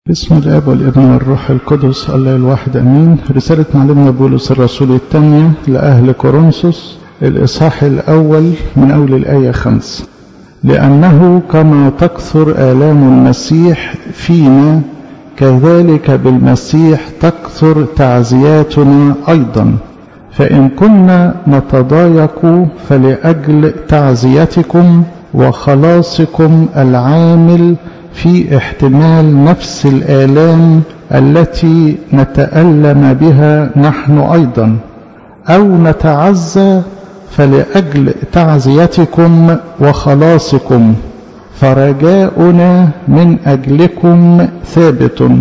بسم الاب والابن والروح القدس الله الواحد امين رساله معلمنا بولس الرسول الثانيه لاهل كورنثوس الاصحاح الاول من اول الايه خمس لانه كما تكثر الام المسيح فينا كذلك بالمسيح تكثر تعزياتنا ايضا فان كنا نتضايق فلاجل تعزيتكم وخلاصكم العامل في احتمال نفس الآلام التي نتألم بها نحن أيضا أو نتعزى فلأجل تعزيتكم وخلاصكم فرجاؤنا من أجلكم ثابت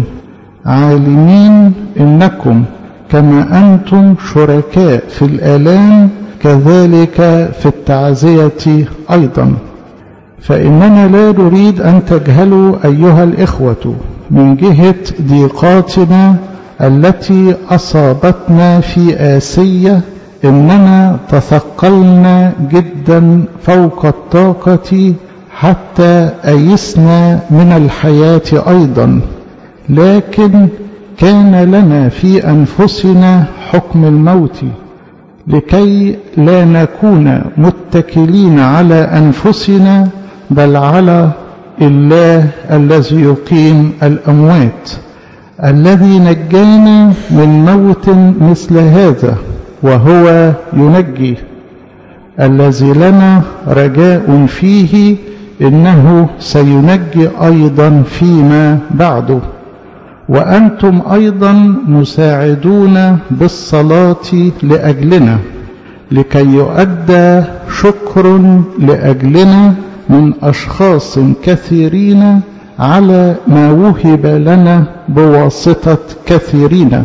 عالمين إنكم كما أنتم شركاء في الآلام كذلك في التعزية أيضا فإننا لا نريد أن تجهلوا أيها الإخوة من جهة ضيقاتنا التي أصابتنا في آسية إننا تثقلنا جدا فوق الطاقة حتى أيسنا من الحياة أيضا لكن كان لنا في أنفسنا حكم الموت لكي لا نكون متكلين على أنفسنا بل على الله الذي يقيم الأموات الذي نجانا من موت مثل هذا وهو ينجي الذي لنا رجاء فيه إنه سينجي أيضا فيما بعده وأنتم أيضا مساعدون بالصلاة لأجلنا لكي يؤدى شكر لأجلنا من أشخاص كثيرين على ما وهب لنا بواسطة كثيرين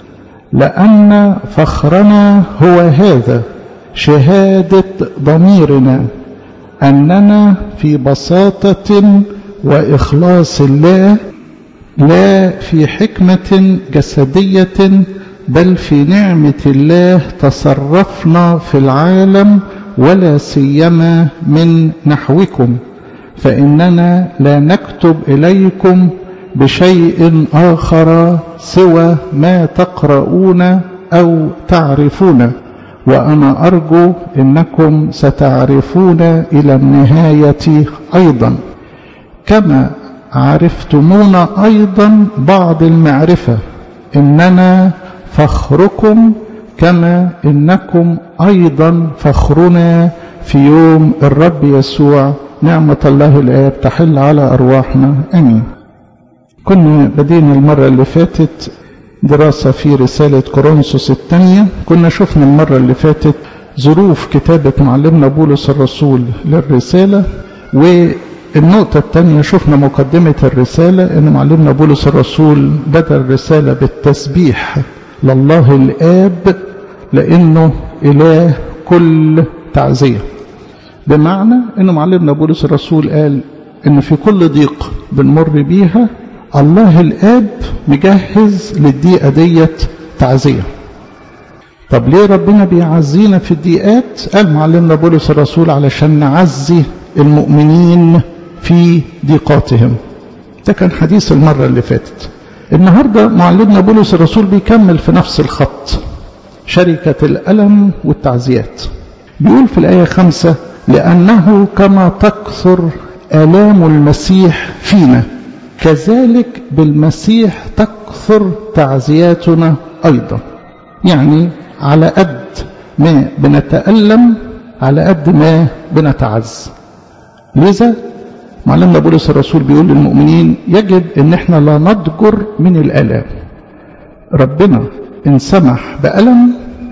لأن فخرنا هو هذا شهادة ضميرنا أننا في بساطة وإخلاص الله لا في حكمة جسدية بل في نعمة الله تصرفنا في العالم ولا سيما من نحوكم فإننا لا نكتب إليكم بشيء آخر سوى ما تقرؤون أو تعرفون وأنا أرجو إنكم ستعرفون إلى النهاية أيضا كما عرفتمونا أيضا بعض المعرفة إننا فخركم كما إنكم أيضا فخرنا في يوم الرب يسوع نعمة الله الآب تحل على أرواحنا أمين كنا بدينا المرة اللي فاتت دراسة في رسالة كورنثوس الثانية كنا شفنا المرة اللي فاتت ظروف كتابة معلمنا بولس الرسول للرسالة والنقطة الثانية شفنا مقدمة الرسالة أن معلمنا بولس الرسول بدأ الرسالة بالتسبيح لله الآب لأنه إله كل تعزية بمعنى أن معلمنا بولس الرسول قال أن في كل ضيق بنمر بيها الله الآب مجهز للضيقة ديت تعزية طب ليه ربنا بيعزينا في الضيقات قال معلمنا بولس الرسول علشان نعزي المؤمنين في ضيقاتهم ده كان حديث المرة اللي فاتت النهاردة معلمنا بولس الرسول بيكمل في نفس الخط شركة الألم والتعزيات بيقول في الآية خمسة لأنه كما تكثر آلام المسيح فينا كذلك بالمسيح تكثر تعزياتنا أيضا يعني على قد ما بنتألم على قد ما بنتعز لذا معلمنا بولس الرسول بيقول للمؤمنين يجب ان احنا لا نضجر من الالام ربنا ان سمح بألم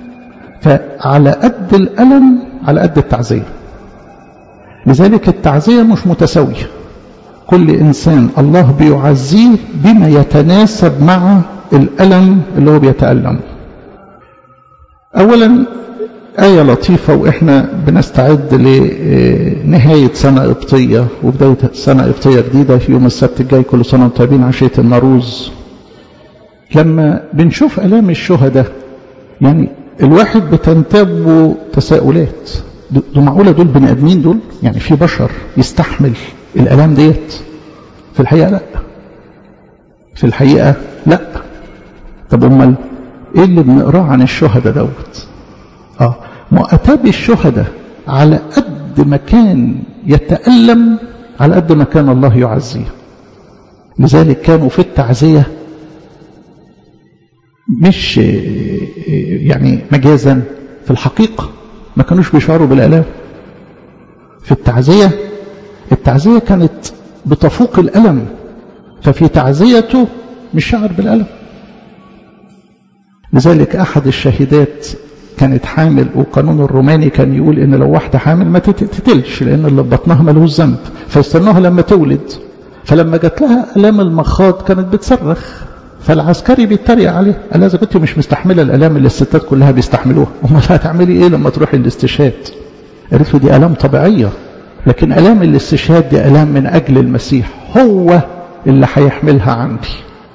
فعلى قد الألم على قد التعزية لذلك التعزية مش متساوية كل إنسان الله بيعزيه بما يتناسب مع الألم اللي هو بيتألم أولا آية لطيفة وإحنا بنستعد لنهاية سنة قبطية وبداية سنة قبطية جديدة في يوم السبت الجاي كل سنة وانتم طيبين عشية النروز لما بنشوف آلام الشهداء يعني الواحد بتنتابه تساؤلات دول معقولة دول بني آدمين دول يعني في بشر يستحمل الآلام ديت في الحقيقة لا في الحقيقة لا طب امال ايه اللي بنقراه عن الشهداء دوت اه مؤتاب الشهداء على قد ما كان يتألم على قد ما كان الله يعزيه لذلك كانوا في التعزية مش يعني مجازا في الحقيقة ما كانوش بيشعروا بالآلام في التعزية التعزية كانت بتفوق الألم ففي تعزيته مش شعر بالألم لذلك أحد الشهيدات كانت حامل وقانون الروماني كان يقول إن لو واحدة حامل ما تتقتلش لأن اللي بطنها ملوش ذنب فيستنوها لما تولد فلما جات لها آلام المخاض كانت بتصرخ فالعسكري بيتريق عليه قال لها اذا كنت مش مستحمله الالام اللي الستات كلها بيستحملوها امال هتعملي ايه لما تروحي الاستشهاد قالت له دي الام طبيعيه لكن الام الاستشهاد دي الام من اجل المسيح هو اللي هيحملها عندي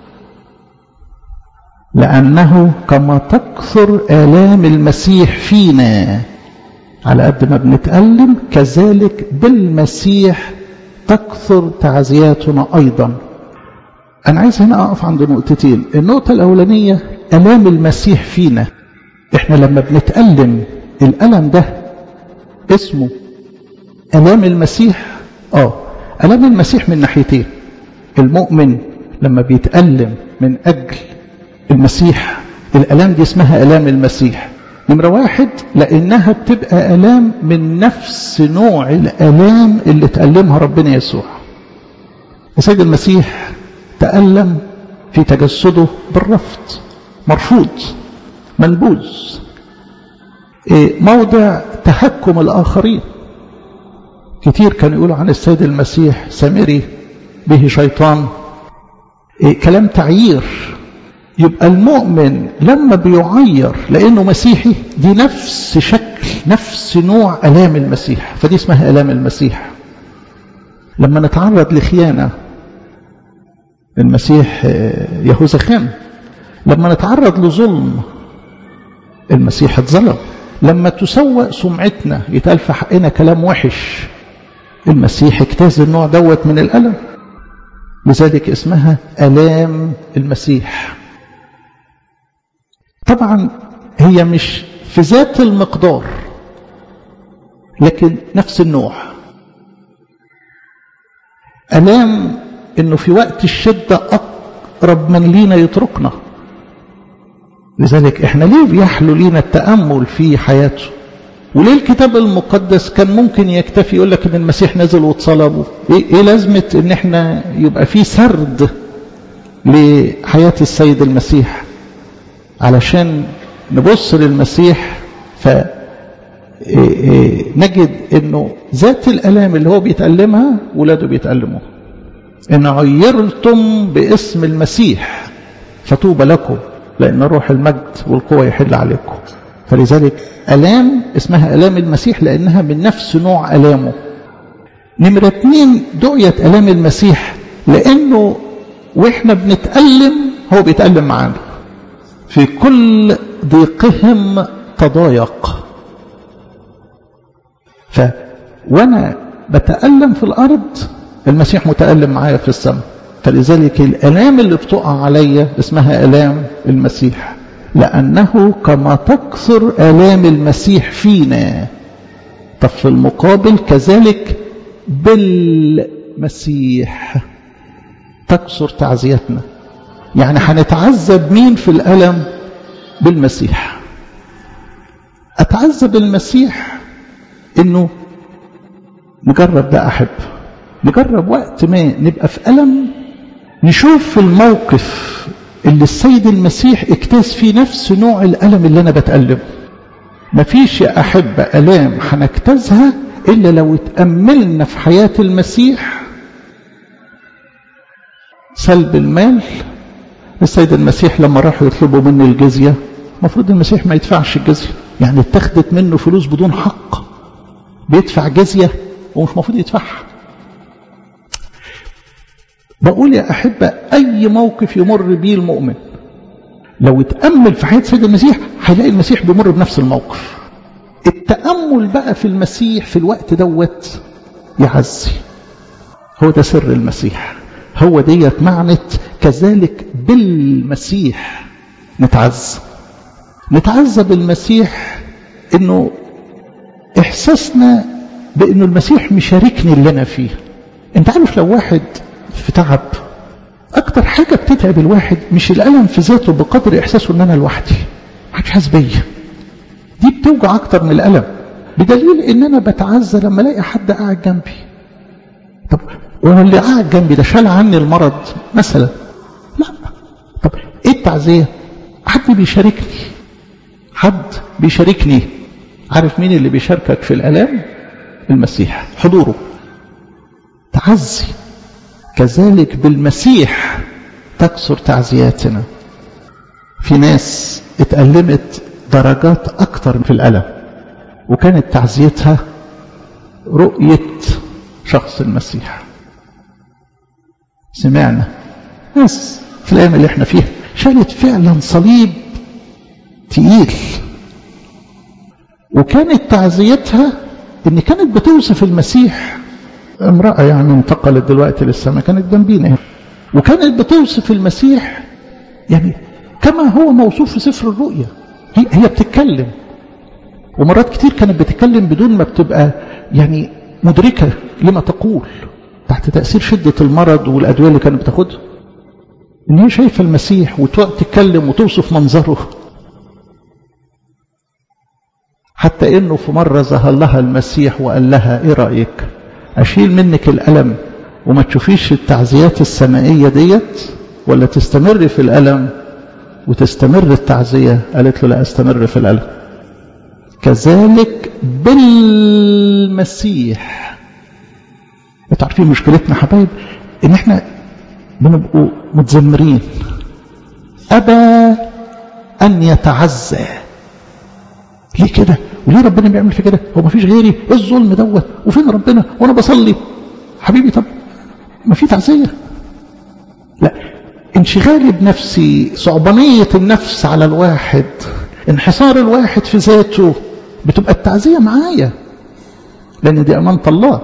لانه كما تكثر الام المسيح فينا على قد ما بنتالم كذلك بالمسيح تكثر تعزياتنا ايضا أنا عايز هنا أقف عند نقطتين النقطة الأولانية ألام المسيح فينا إحنا لما بنتألم الألم ده اسمه ألام المسيح آه ألام المسيح من ناحيتين المؤمن لما بيتألم من أجل المسيح الألام دي اسمها ألام المسيح نمرة واحد لأنها بتبقى ألام من نفس نوع الألام اللي تألمها ربنا يسوع السيد المسيح تألم في تجسده بالرفض مرفوض منبوذ موضع تهكم الآخرين كتير كانوا يقولوا عن السيد المسيح سامري به شيطان كلام تعيير يبقى المؤمن لما بيعير لأنه مسيحي دي نفس شكل نفس نوع ألام المسيح فدي اسمها ألام المسيح لما نتعرض لخيانة المسيح يهوذا خان لما نتعرض لظلم المسيح اتظلم لما تسوء سمعتنا يتقال في حقنا كلام وحش المسيح اجتاز النوع دوت من الألم لذلك اسمها ألام المسيح طبعا هي مش في ذات المقدار لكن نفس النوع ألام انه في وقت الشدة اقرب من لينا يتركنا لذلك احنا ليه بيحلو لينا التأمل في حياته وليه الكتاب المقدس كان ممكن يكتفي يقول لك ان المسيح نزل واتصلب ايه, ايه لازمة ان احنا يبقى في سرد لحياة السيد المسيح علشان نبص للمسيح ف نجد انه ذات الالام اللي هو بيتألمها ولاده بيتألموها إن عيرتم باسم المسيح فطوبى لكم لأن روح المجد والقوة يحل عليكم فلذلك ألام اسمها ألام المسيح لأنها من نفس نوع ألامه نمرة اتنين دعية ألام المسيح لأنه وإحنا بنتألم هو بيتألم معانا في كل ضيقهم تضايق ف وأنا بتألم في الأرض المسيح متألم معايا في السماء فلذلك الألام اللي بتقع عليا اسمها ألام المسيح لأنه كما تكثر آلام المسيح فينا طب في المقابل كذلك بالمسيح تكثر تعزيتنا يعني هنتعذب مين في الألم بالمسيح أتعذب المسيح إنه نجرب ده أحب نجرب وقت ما نبقى في ألم نشوف في الموقف اللي السيد المسيح اجتاز فيه نفس نوع الألم اللي أنا بتألم مفيش يا أحبة ألام هنجتازها إلا لو اتأملنا في حياة المسيح سلب المال السيد المسيح لما راحوا يطلبوا منه الجزية المفروض المسيح ما يدفعش الجزية يعني اتخذت منه فلوس بدون حق بيدفع جزية ومش المفروض يدفعها بقول يا أحبة أي موقف يمر به المؤمن لو اتأمل في حياة سيد المسيح هيلاقي المسيح بيمر بنفس الموقف التأمل بقى في المسيح في الوقت دوت يعزي هو ده سر المسيح هو ديت معنى كذلك بالمسيح نتعزى نتعزى بالمسيح انه احساسنا بانه المسيح مشاركني اللي انا فيه انت عارف لو واحد في تعب اكتر حاجه بتتعب الواحد مش الالم في ذاته بقدر احساسه ان انا لوحدي محدش حاسس بيا دي بتوجع اكتر من الالم بدليل ان انا بتعزى لما الاقي حد قاعد جنبي طب وانا اللي قاعد جنبي ده شال عني المرض مثلا لا طب ايه التعزيه حد بيشاركني حد بيشاركني عارف مين اللي بيشاركك في الالام المسيح حضوره تعزي كذلك بالمسيح تكثر تعزياتنا في ناس اتألمت درجات أكتر في الألم وكانت تعزيتها رؤية شخص المسيح سمعنا ناس في الأيام اللي احنا فيها شالت فعلا صليب تقيل وكانت تعزيتها ان كانت بتوصف المسيح امرأة يعني انتقلت دلوقتي للسماء كانت جنبينا وكانت بتوصف المسيح يعني كما هو موصوف في سفر الرؤيا هي, هي بتتكلم ومرات كتير كانت بتتكلم بدون ما بتبقى يعني مدركة لما تقول تحت تأثير شدة المرض والأدوية اللي كانت بتاخدها إن هي شايفة المسيح وتقعد تتكلم وتوصف منظره حتى إنه في مرة ظهر لها المسيح وقال لها إيه رأيك أشيل منك الألم وما تشوفيش التعزيات السمائية ديت ولا تستمر في الألم وتستمر التعزية قالت له لا استمر في الألم كذلك بالمسيح انتوا عارفين مشكلتنا حبايب ان احنا بنبقوا متذمرين ابى ان يتعزى ليه كده وليه ربنا بيعمل في كده هو ما فيش غيري ايه الظلم دوت وفين ربنا وانا بصلي حبيبي طب ما في تعزيه لا انشغالي بنفسي صعبانيه النفس على الواحد انحصار الواحد في ذاته بتبقى التعزيه معايا لان دي امانه الله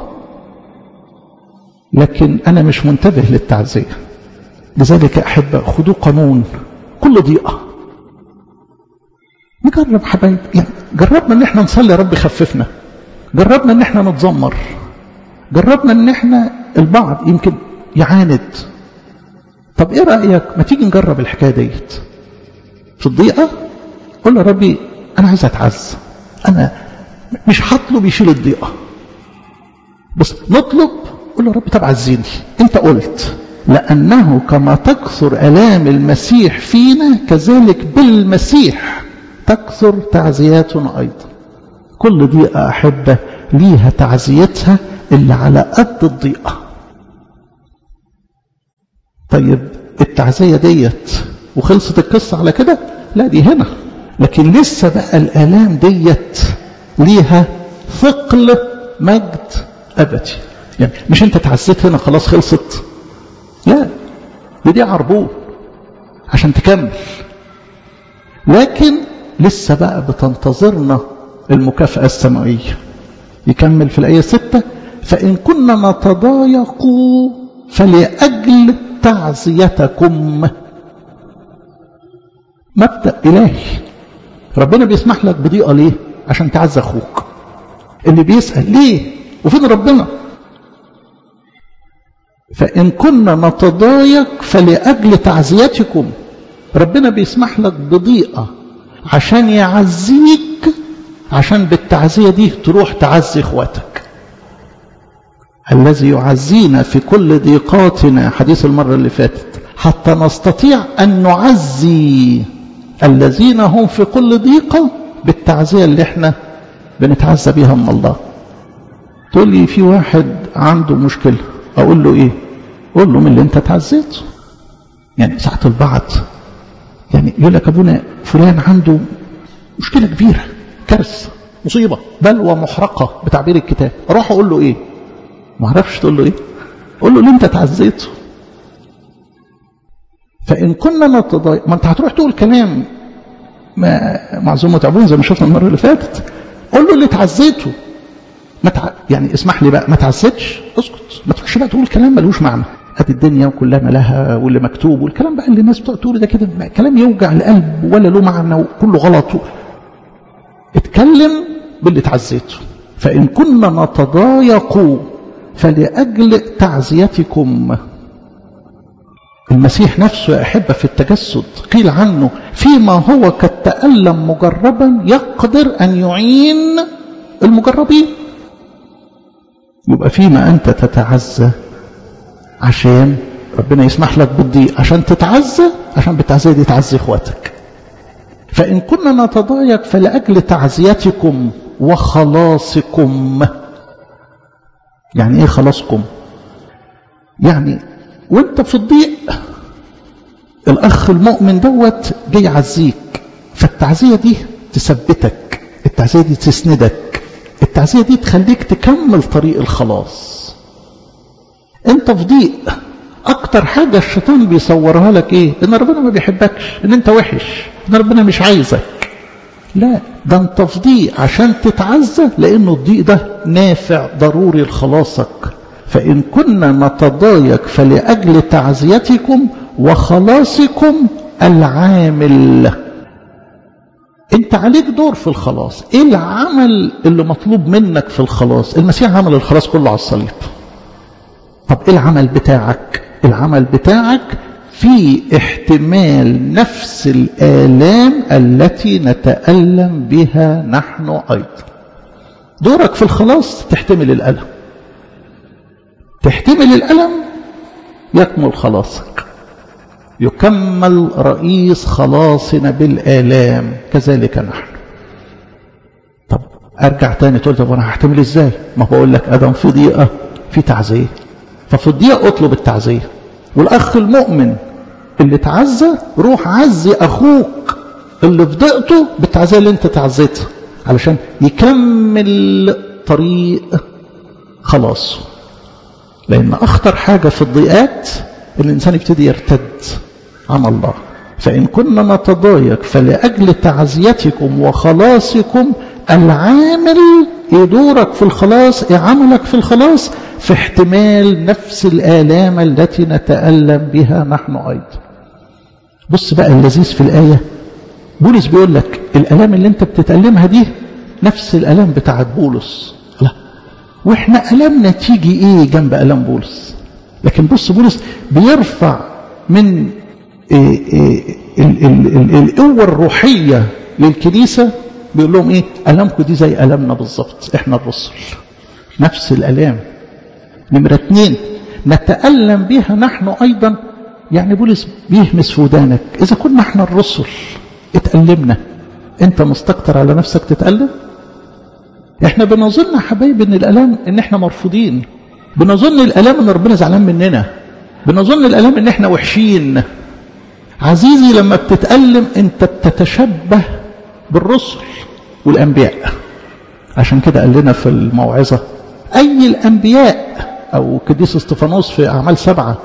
لكن انا مش منتبه للتعزيه لذلك احب خذوا قانون كل ضيقه نجرب حبايب يعني جربنا ان احنا نصلي يا رب خففنا جربنا ان احنا نتذمر جربنا ان احنا البعض يمكن يعاند طب ايه رايك ما تيجي نجرب الحكايه ديت في الضيقه قول له ربي انا عايز اتعز انا مش هطلب يشيل الضيقه بس نطلب قول له ربي طب عزيني انت قلت لانه كما تكثر الام المسيح فينا كذلك بالمسيح تكثر تعزياتنا أيضا كل ضيقة أحبة ليها تعزيتها اللي على قد الضيقة طيب التعزية ديت وخلصت القصة على كده لا دي هنا لكن لسه بقى الآلام ديت ليها ثقل مجد أبدي يعني مش انت تعزيت هنا خلاص خلصت لا دي, دي عربون عشان تكمل لكن لسه بقى بتنتظرنا المكافأة السماوية يكمل في الآية ستة فإن كنا نتضايق فلأجل تعزيتكم مبدأ إلهي ربنا بيسمح لك بضيقة ليه عشان تعزى أخوك اللي بيسأل ليه وفين ربنا فإن كنا نتضايق فلأجل تعزيتكم ربنا بيسمح لك بضيقة عشان يعزيك عشان بالتعزية دي تروح تعزي اخواتك الذي يعزينا في كل ضيقاتنا حديث المرة اللي فاتت حتى نستطيع أن نعزي الذين هم في كل ضيقة بالتعزية اللي احنا بنتعزى بيها من الله تقول لي في واحد عنده مشكلة أقول له إيه قول له من اللي أنت تعزيته يعني ساعة البعض يعني يقول لك أبونا فلان عنده مشكلة كبيرة كارثة مصيبة بلوى محرقة بتعبير الكتاب أروح أقول له إيه ما أعرفش تقول له إيه قول له اللي أنت تعزيته فإن كنا نتضايق ما أنت هتروح تقول كلام ما معزوم متعبون زي ما شفنا المرة اللي فاتت قول له اللي تعزيته ما تع... يعني اسمح لي بقى ما تعزتش اسكت ما تروحش بقى تقول كلام ملوش معنى ادي الدنيا كلها ملاها واللي مكتوب والكلام بقى اللي الناس بتقعد تقول ده كده كلام يوجع القلب ولا له معنى وكله غلط اتكلم باللي تعزيته فإن كنا نتضايق فلأجل تعزيتكم المسيح نفسه يا أحبة في التجسد قيل عنه فيما هو قد تألم مجربا يقدر أن يعين المجربين يبقى فيما أنت تتعزى عشان ربنا يسمح لك بالضيق عشان تتعزى عشان بالتعزية دي تعزي اخواتك فإن كنا نتضايق فلأجل تعزيتكم وخلاصكم يعني ايه خلاصكم يعني وانت في الضيق الاخ المؤمن دوت جاي يعزيك فالتعزيه دي تثبتك التعزيه دي تسندك التعزيه دي تخليك تكمل طريق الخلاص انت في ضيق اكتر حاجه الشيطان بيصورها لك ايه ان ربنا ما بيحبكش ان انت وحش ان ربنا مش عايزك لا ده انت في ضيق عشان تتعزى لانه الضيق ده نافع ضروري لخلاصك فان كنا نتضايق فلاجل تعزيتكم وخلاصكم العامل انت عليك دور في الخلاص ايه العمل اللي مطلوب منك في الخلاص المسيح عمل الخلاص كله على الصليب طب ايه العمل بتاعك العمل بتاعك في احتمال نفس الآلام التي نتألم بها نحن أيضا دورك في الخلاص تحتمل الألم تحتمل الألم يكمل خلاصك يكمل رئيس خلاصنا بالآلام كذلك نحن طب أرجع تاني تقول طب أنا هحتمل إزاي ما بقول لك أدم في ضيقة في تعزية ففي الضيقة اطلب التعزية والأخ المؤمن اللي تعزى روح عزي أخوك اللي في ضيقته بالتعزية اللي انت تعزيتها علشان يكمل طريق خلاصه لأن أخطر حاجة في الضيقات الإنسان يبتدي يرتد عن الله فإن كنا نتضايق فلأجل تعزيتكم وخلاصكم العامل ايه دورك في الخلاص ايه عملك في الخلاص في احتمال نفس الآلام التي نتألم بها نحن أيضا بص بقى اللذيذ في الآية بولس بيقول لك الآلام اللي انت بتتألمها دي نفس الآلام بتاعت بولس لا واحنا ألمنا تيجي ايه جنب ألام بولس لكن بص بولس بيرفع من إيه إيه ال ال ال القوة الروحية للكنيسة بيقول لهم ايه ألامكم دي زي ألامنا بالظبط احنا الرسل نفس الألام نمرة اتنين نتألم بها نحن أيضا يعني بولس بيهمس في ودانك إذا كنا احنا الرسل اتألمنا انت مستكتر على نفسك تتألم احنا بنظن يا حبايبي ان الألام ان احنا مرفوضين بنظن الألام ان ربنا زعلان مننا بنظن الألام ان احنا وحشين عزيزي لما بتتألم انت بتتشبه بالرسل والأنبياء عشان كده قال لنا في الموعظة أي الأنبياء أو قديس استفانوس في أعمال سبعة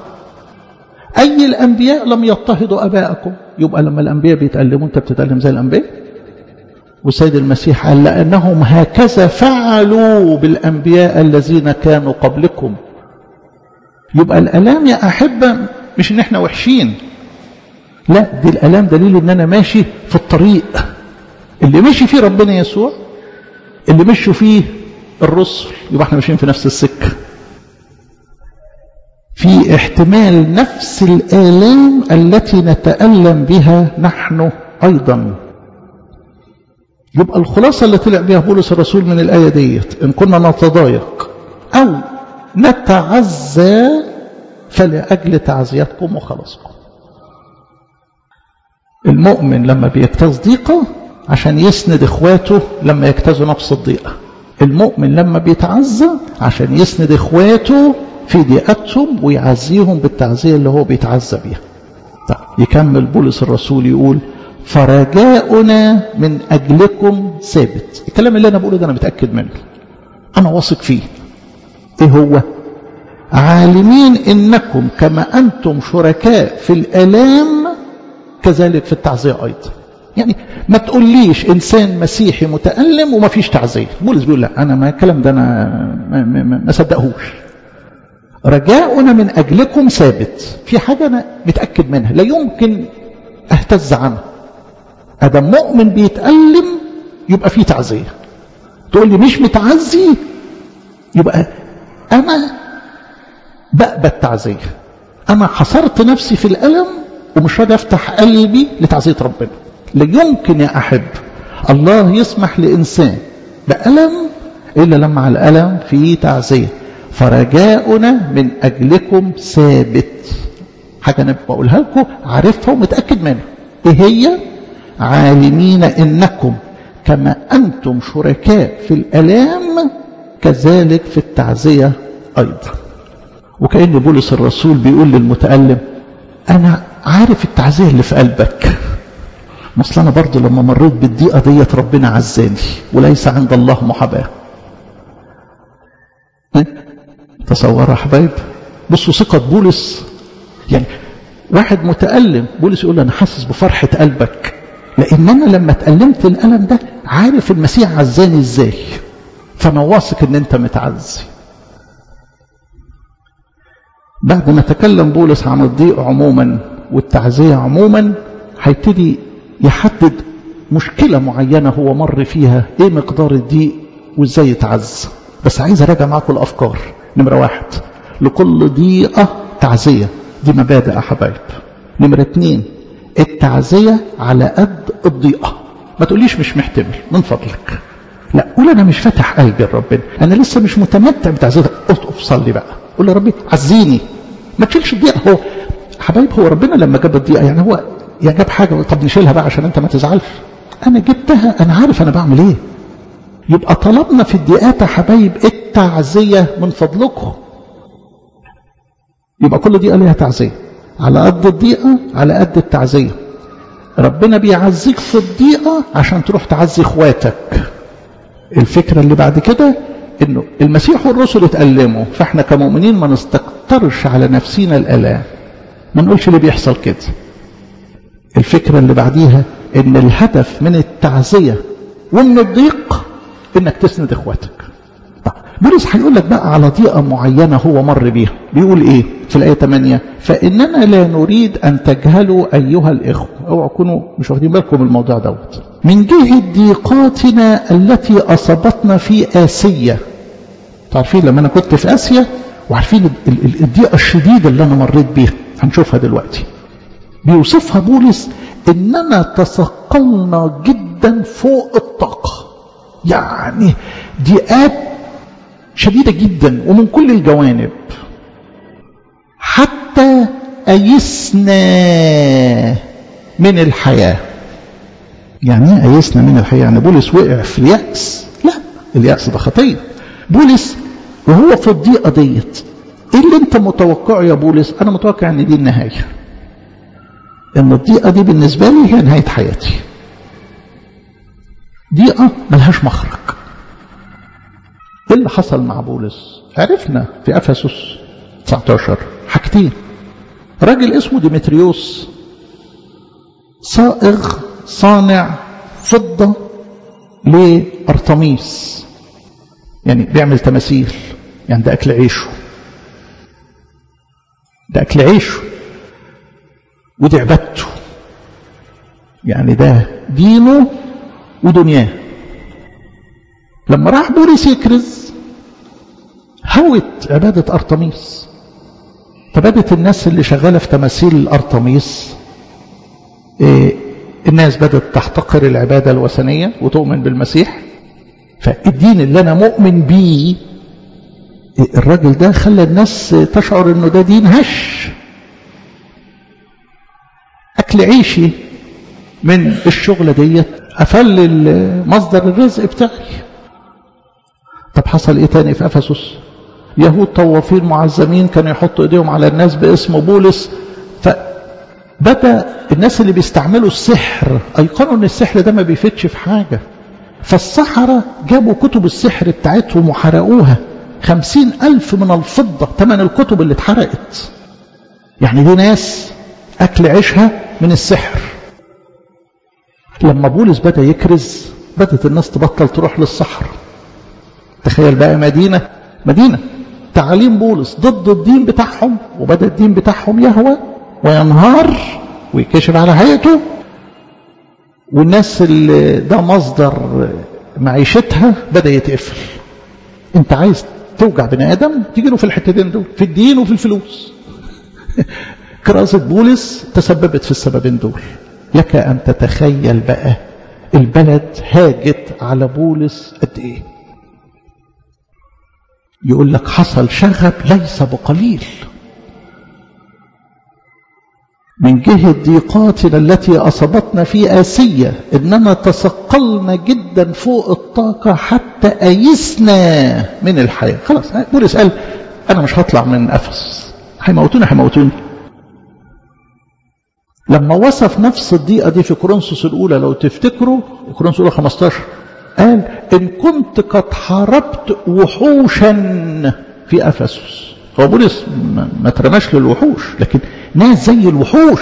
أي الأنبياء لم يضطهدوا أباءكم يبقى لما الأنبياء بيتألموا أنت بتتألم زي الأنبياء والسيد المسيح قال لأنهم هكذا فعلوا بالأنبياء الذين كانوا قبلكم يبقى الألام يا أحبة مش إن إحنا وحشين لا دي الألام دليل إن أنا ماشي في الطريق اللي مشي فيه ربنا يسوع اللي مشوا فيه الرسل يبقى احنا ماشيين في نفس السكة في احتمال نفس الآلام التي نتألم بها نحن أيضا يبقى الخلاصة اللي طلع بها بولس الرسول من الآية ديت إن كنا نتضايق أو نتعزى فلأجل تعزيتكم وخلاصكم المؤمن لما بيجتاز ضيقة عشان يسند اخواته لما يجتازوا نفس الضيقة المؤمن لما بيتعزى عشان يسند اخواته في ضيقتهم ويعزيهم بالتعزية اللي هو بيتعزى بيها طيب يكمل بولس الرسول يقول فرجاؤنا من أجلكم ثابت الكلام اللي أنا بقوله ده أنا متأكد منه أنا واثق فيه إيه هو عالمين إنكم كما أنتم شركاء في الآلام كذلك في التعزية أيضا يعني ما تقوليش إنسان مسيحي متألم وما فيش تعزية بولس بيقول لا أنا ما الكلام ده أنا ما, ما, ما صدقهوش رجاؤنا من أجلكم ثابت في حاجة أنا متأكد منها لا يمكن أهتز عنها أدم مؤمن بيتألم يبقى فيه تعزية تقول لي مش متعزي يبقى أنا بقبل التعزية أنا حصرت نفسي في الألم ومش راضي أفتح قلبي لتعزية ربنا لا يمكن يا أحب الله يسمح لإنسان بألم إلا لما على الألم فيه تعزية فرجاؤنا من أجلكم ثابت حاجة أنا بقولها لكم عارفها ومتأكد منها إيه هي عالمين إنكم كما أنتم شركاء في الألام كذلك في التعزية أيضا وكأن بولس الرسول بيقول للمتألم أنا عارف التعزية اللي في قلبك مثل أنا برضو لما مريت بالضيقة ديت ربنا عزاني وليس عند الله محاباة تصور يا حبايب بصوا ثقة بولس يعني واحد متألم بولس يقول أنا حاسس بفرحة قلبك لأن أنا لما تألمت الألم ده عارف المسيح عزاني إزاي فأنا واثق إن أنت متعزي بعد ما تكلم بولس عن الضيق عموما والتعزية عموما هيبتدي يحدد مشكلة معينة هو مر فيها ايه مقدار الضيق وازاي يتعز بس عايز اراجع معاكم الافكار نمرة واحد لكل ضيقة تعزية دي مبادئ يا حبايب نمرة اتنين التعزية على قد الضيقة ما تقوليش مش محتمل من فضلك لا قول انا مش فاتح قلبي لربنا انا لسه مش متمتع بتعزيتك اقف صلي بقى قول يا ربي عزيني ما تشيلش الضيقه هو حبايب هو ربنا لما جاب الضيقه يعني هو يا جاب حاجه طب نشيلها بقى عشان انت ما تزعلش انا جبتها انا عارف انا بعمل ايه يبقى طلبنا في الضيقات يا حبايب التعزيه من فضلكم يبقى كل ضيقه ليها تعزيه على قد الضيقه على قد التعزيه ربنا بيعزيك في الضيقه عشان تروح تعزي اخواتك الفكره اللي بعد كده انه المسيح والرسل اتألموا فاحنا كمؤمنين ما نستكترش على نفسينا الالام ما نقولش اللي بيحصل كده الفكرة اللي بعديها ان الهدف من التعزية ومن الضيق انك تسند اخواتك بولس هيقول لك بقى على ضيقة معينة هو مر بيها بيقول ايه في الآية 8 فإننا لا نريد أن تجهلوا أيها الإخوة اوعوا تكونوا مش واخدين بالكم من الموضوع دوت من جهة ضيقاتنا التي أصابتنا في آسيا عارفين لما أنا كنت في آسيا وعارفين الضيقة الشديدة اللي أنا مريت بيها هنشوفها دلوقتي بيوصفها بولس إننا تثقلنا جدا فوق الطاقة يعني ضيقات شديدة جدا ومن كل الجوانب حتى أيسنا من الحياة يعني ايه أيسنا من الحياة يعني بولس وقع في اليأس لا اليأس ده خطية بولس وهو في الضيقة ديت ايه اللي انت متوقعه يا بولس انا متوقع ان دي النهاية ان الضيقة دي بالنسبة لي هي نهاية حياتي ضيقة ملهاش مخرج ايه اللي حصل مع بولس عرفنا في افسس 19 حاجتين راجل اسمه ديمتريوس صائغ صانع فضة لأرطميس يعني بيعمل تماثيل يعني ده أكل عيشه ده أكل عيشه ودي عبادته يعني ده دينه ودنياه لما راح بولس يكرز هوت عبادة أرطميس فبدت الناس اللي شغالة في تماثيل الأرطميس إيه الناس بدأت تحتقر العبادة الوثنية وتؤمن بالمسيح فالدين اللي أنا مؤمن بيه إيه الراجل ده خلى الناس تشعر انه ده دين هش اكل عيشي من الشغلة ديت افل مصدر الرزق بتاعي طب حصل ايه تاني في افسس يهود طوافين معزمين كانوا يحطوا ايديهم على الناس باسم بولس فبدا الناس اللي بيستعملوا السحر ايقنوا ان السحر ده ما بيفيدش في حاجه فالسحرة جابوا كتب السحر بتاعتهم وحرقوها خمسين ألف من الفضة ثمن الكتب اللي اتحرقت يعني دي ناس أكل عيشها من السحر لما بولس بدأ يكرز بدأت الناس تبطل تروح للصحر تخيل بقى مدينة مدينة تعاليم بولس ضد الدين بتاعهم وبدأ الدين بتاعهم يهوى وينهار ويكشف على هيئته والناس اللي ده مصدر معيشتها بدأ يتقفل انت عايز توجع بني ادم تيجي له في الحتتين دول في الدين وفي الفلوس كراسة بولس تسببت في السببين دول لك ان تتخيل بقى البلد هاجت على بولس قد ايه يقول لك حصل شغب ليس بقليل من جهة ضيقاتنا التي أصابتنا في آسيا إننا تثقلنا جدا فوق الطاقة حتى أيسنا من الحياة خلاص بولس قال أنا مش هطلع من أفس هيموتوني هيموتوني لما وصف نفس الضيقة دي في كورنثوس الأولى لو تفتكروا كورنثوس الأولى 15 قال إن كنت قد حاربت وحوشا في أفسس هو بولس ما ترماش للوحوش لكن ناس زي الوحوش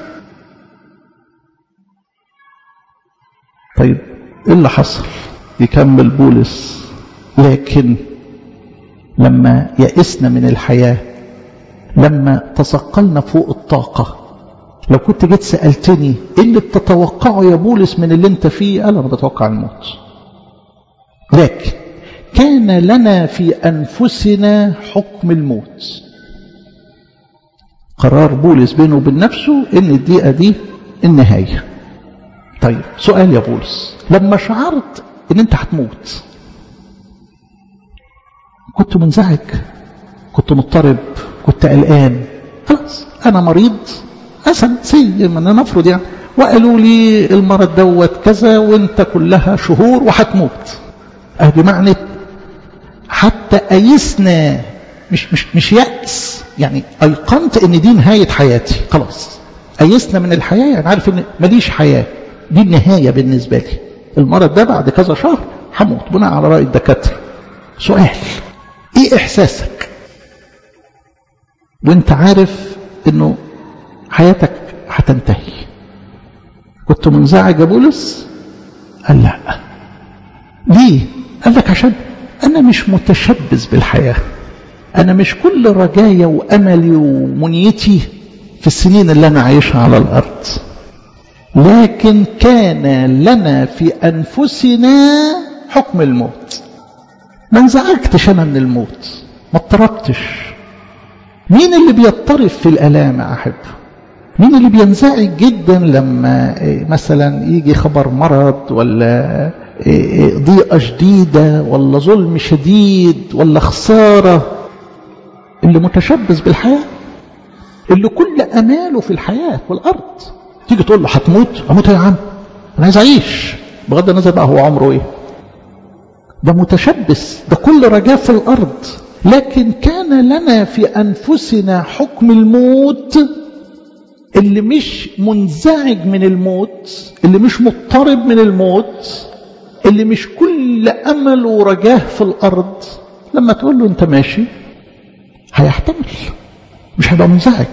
طيب ايه اللي حصل يكمل بولس لكن لما يئسنا من الحياة لما تثقلنا فوق الطاقة لو كنت جيت سألتني ايه اللي بتتوقعه يا بولس من اللي انت فيه انا بتوقع الموت لكن كان لنا في أنفسنا حكم الموت قرار بولس بينه وبين نفسه ان الدقيقة دي النهاية طيب سؤال يا بولس لما شعرت ان انت هتموت كنت منزعج كنت مضطرب كنت قلقان خلاص انا مريض مثلا سي من نفرض يعني وقالوا لي المرض دوت كذا وانت كلها شهور وهتموت ادي معنى حتى ايسنا مش مش مش يأس يعني ايقنت ان دي نهايه حياتي خلاص ايسنا من الحياه يعني عارف ان ماليش حياه دي النهايه بالنسبه لي المرض ده بعد كذا شهر هموت بناء على راي الدكاتره سؤال ايه احساسك وانت عارف انه حياتك هتنتهي كنت منزعج يا بولس قال لا ليه قال لك عشان انا مش متشبث بالحياه انا مش كل رجايا واملي ومنيتي في السنين اللي انا عايشها على الارض لكن كان لنا في انفسنا حكم الموت ما انزعجتش انا من الموت ما اضطربتش مين اللي بيضطرب في الالام يا احب مين اللي بينزعج جدا لما مثلا يجي خبر مرض ولا ضيقة شديدة ولا ظلم شديد ولا خسارة اللي متشبث بالحياة اللي كل أماله في الحياة والأرض تيجي تقول له هتموت أموت يا عم أنا عايز أعيش بغض النظر بقى هو عمره إيه ده متشبث ده كل رجاء في الأرض لكن كان لنا في أنفسنا حكم الموت اللي مش منزعج من الموت اللي مش مضطرب من الموت اللي مش كل أمل ورجاه في الأرض لما تقول له أنت ماشي هيحتمل مش هيبقى منزعج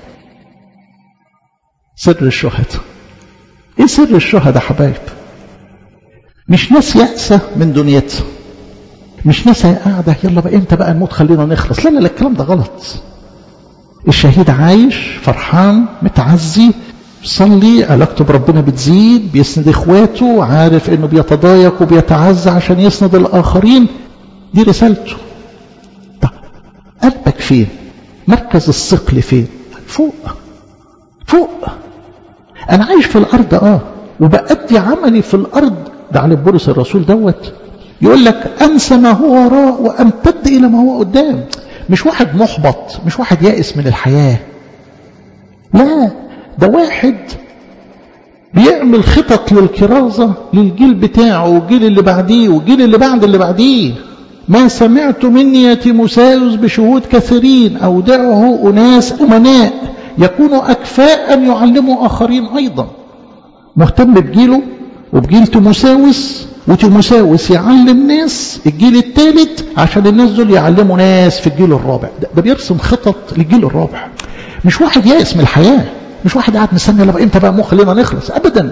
سر الشهداء ايه سر الشهداء حبايب مش ناس يأسة من دنيتها مش ناس قاعدة يلا بقى امتى بقى نموت خلينا نخلص لا لا لا الكلام ده غلط الشهيد عايش فرحان متعزي بيصلي علاقته بربنا بتزيد بيسند اخواته عارف انه بيتضايق وبيتعزى عشان يسند الاخرين دي رسالته طب قلبك فين مركز الثقل فين فوق فوق انا عايش في الارض اه وبأدي عملي في الارض ده على بولس الرسول دوت يقول لك انسى ما هو وراء وامتد الى ما هو قدام مش واحد محبط مش واحد يائس من الحياه لا ده واحد بيعمل خطط للكرازة للجيل بتاعه والجيل اللي بعديه والجيل اللي بعد اللي بعديه ما سمعت مني يا تيموساوس بشهود كثيرين أودعه أناس أمناء يكونوا أكفاء يعلموا آخرين أيضا مهتم بجيله وبجيل تيموساوس وتيموساوس يعلم ناس الجيل الثالث عشان الناس دول يعلموا ناس في الجيل الرابع ده, ده بيرسم خطط للجيل الرابع مش واحد يائس من الحياه مش واحد قاعد مستني لما امتى بقى مو خلينا نخلص ابدا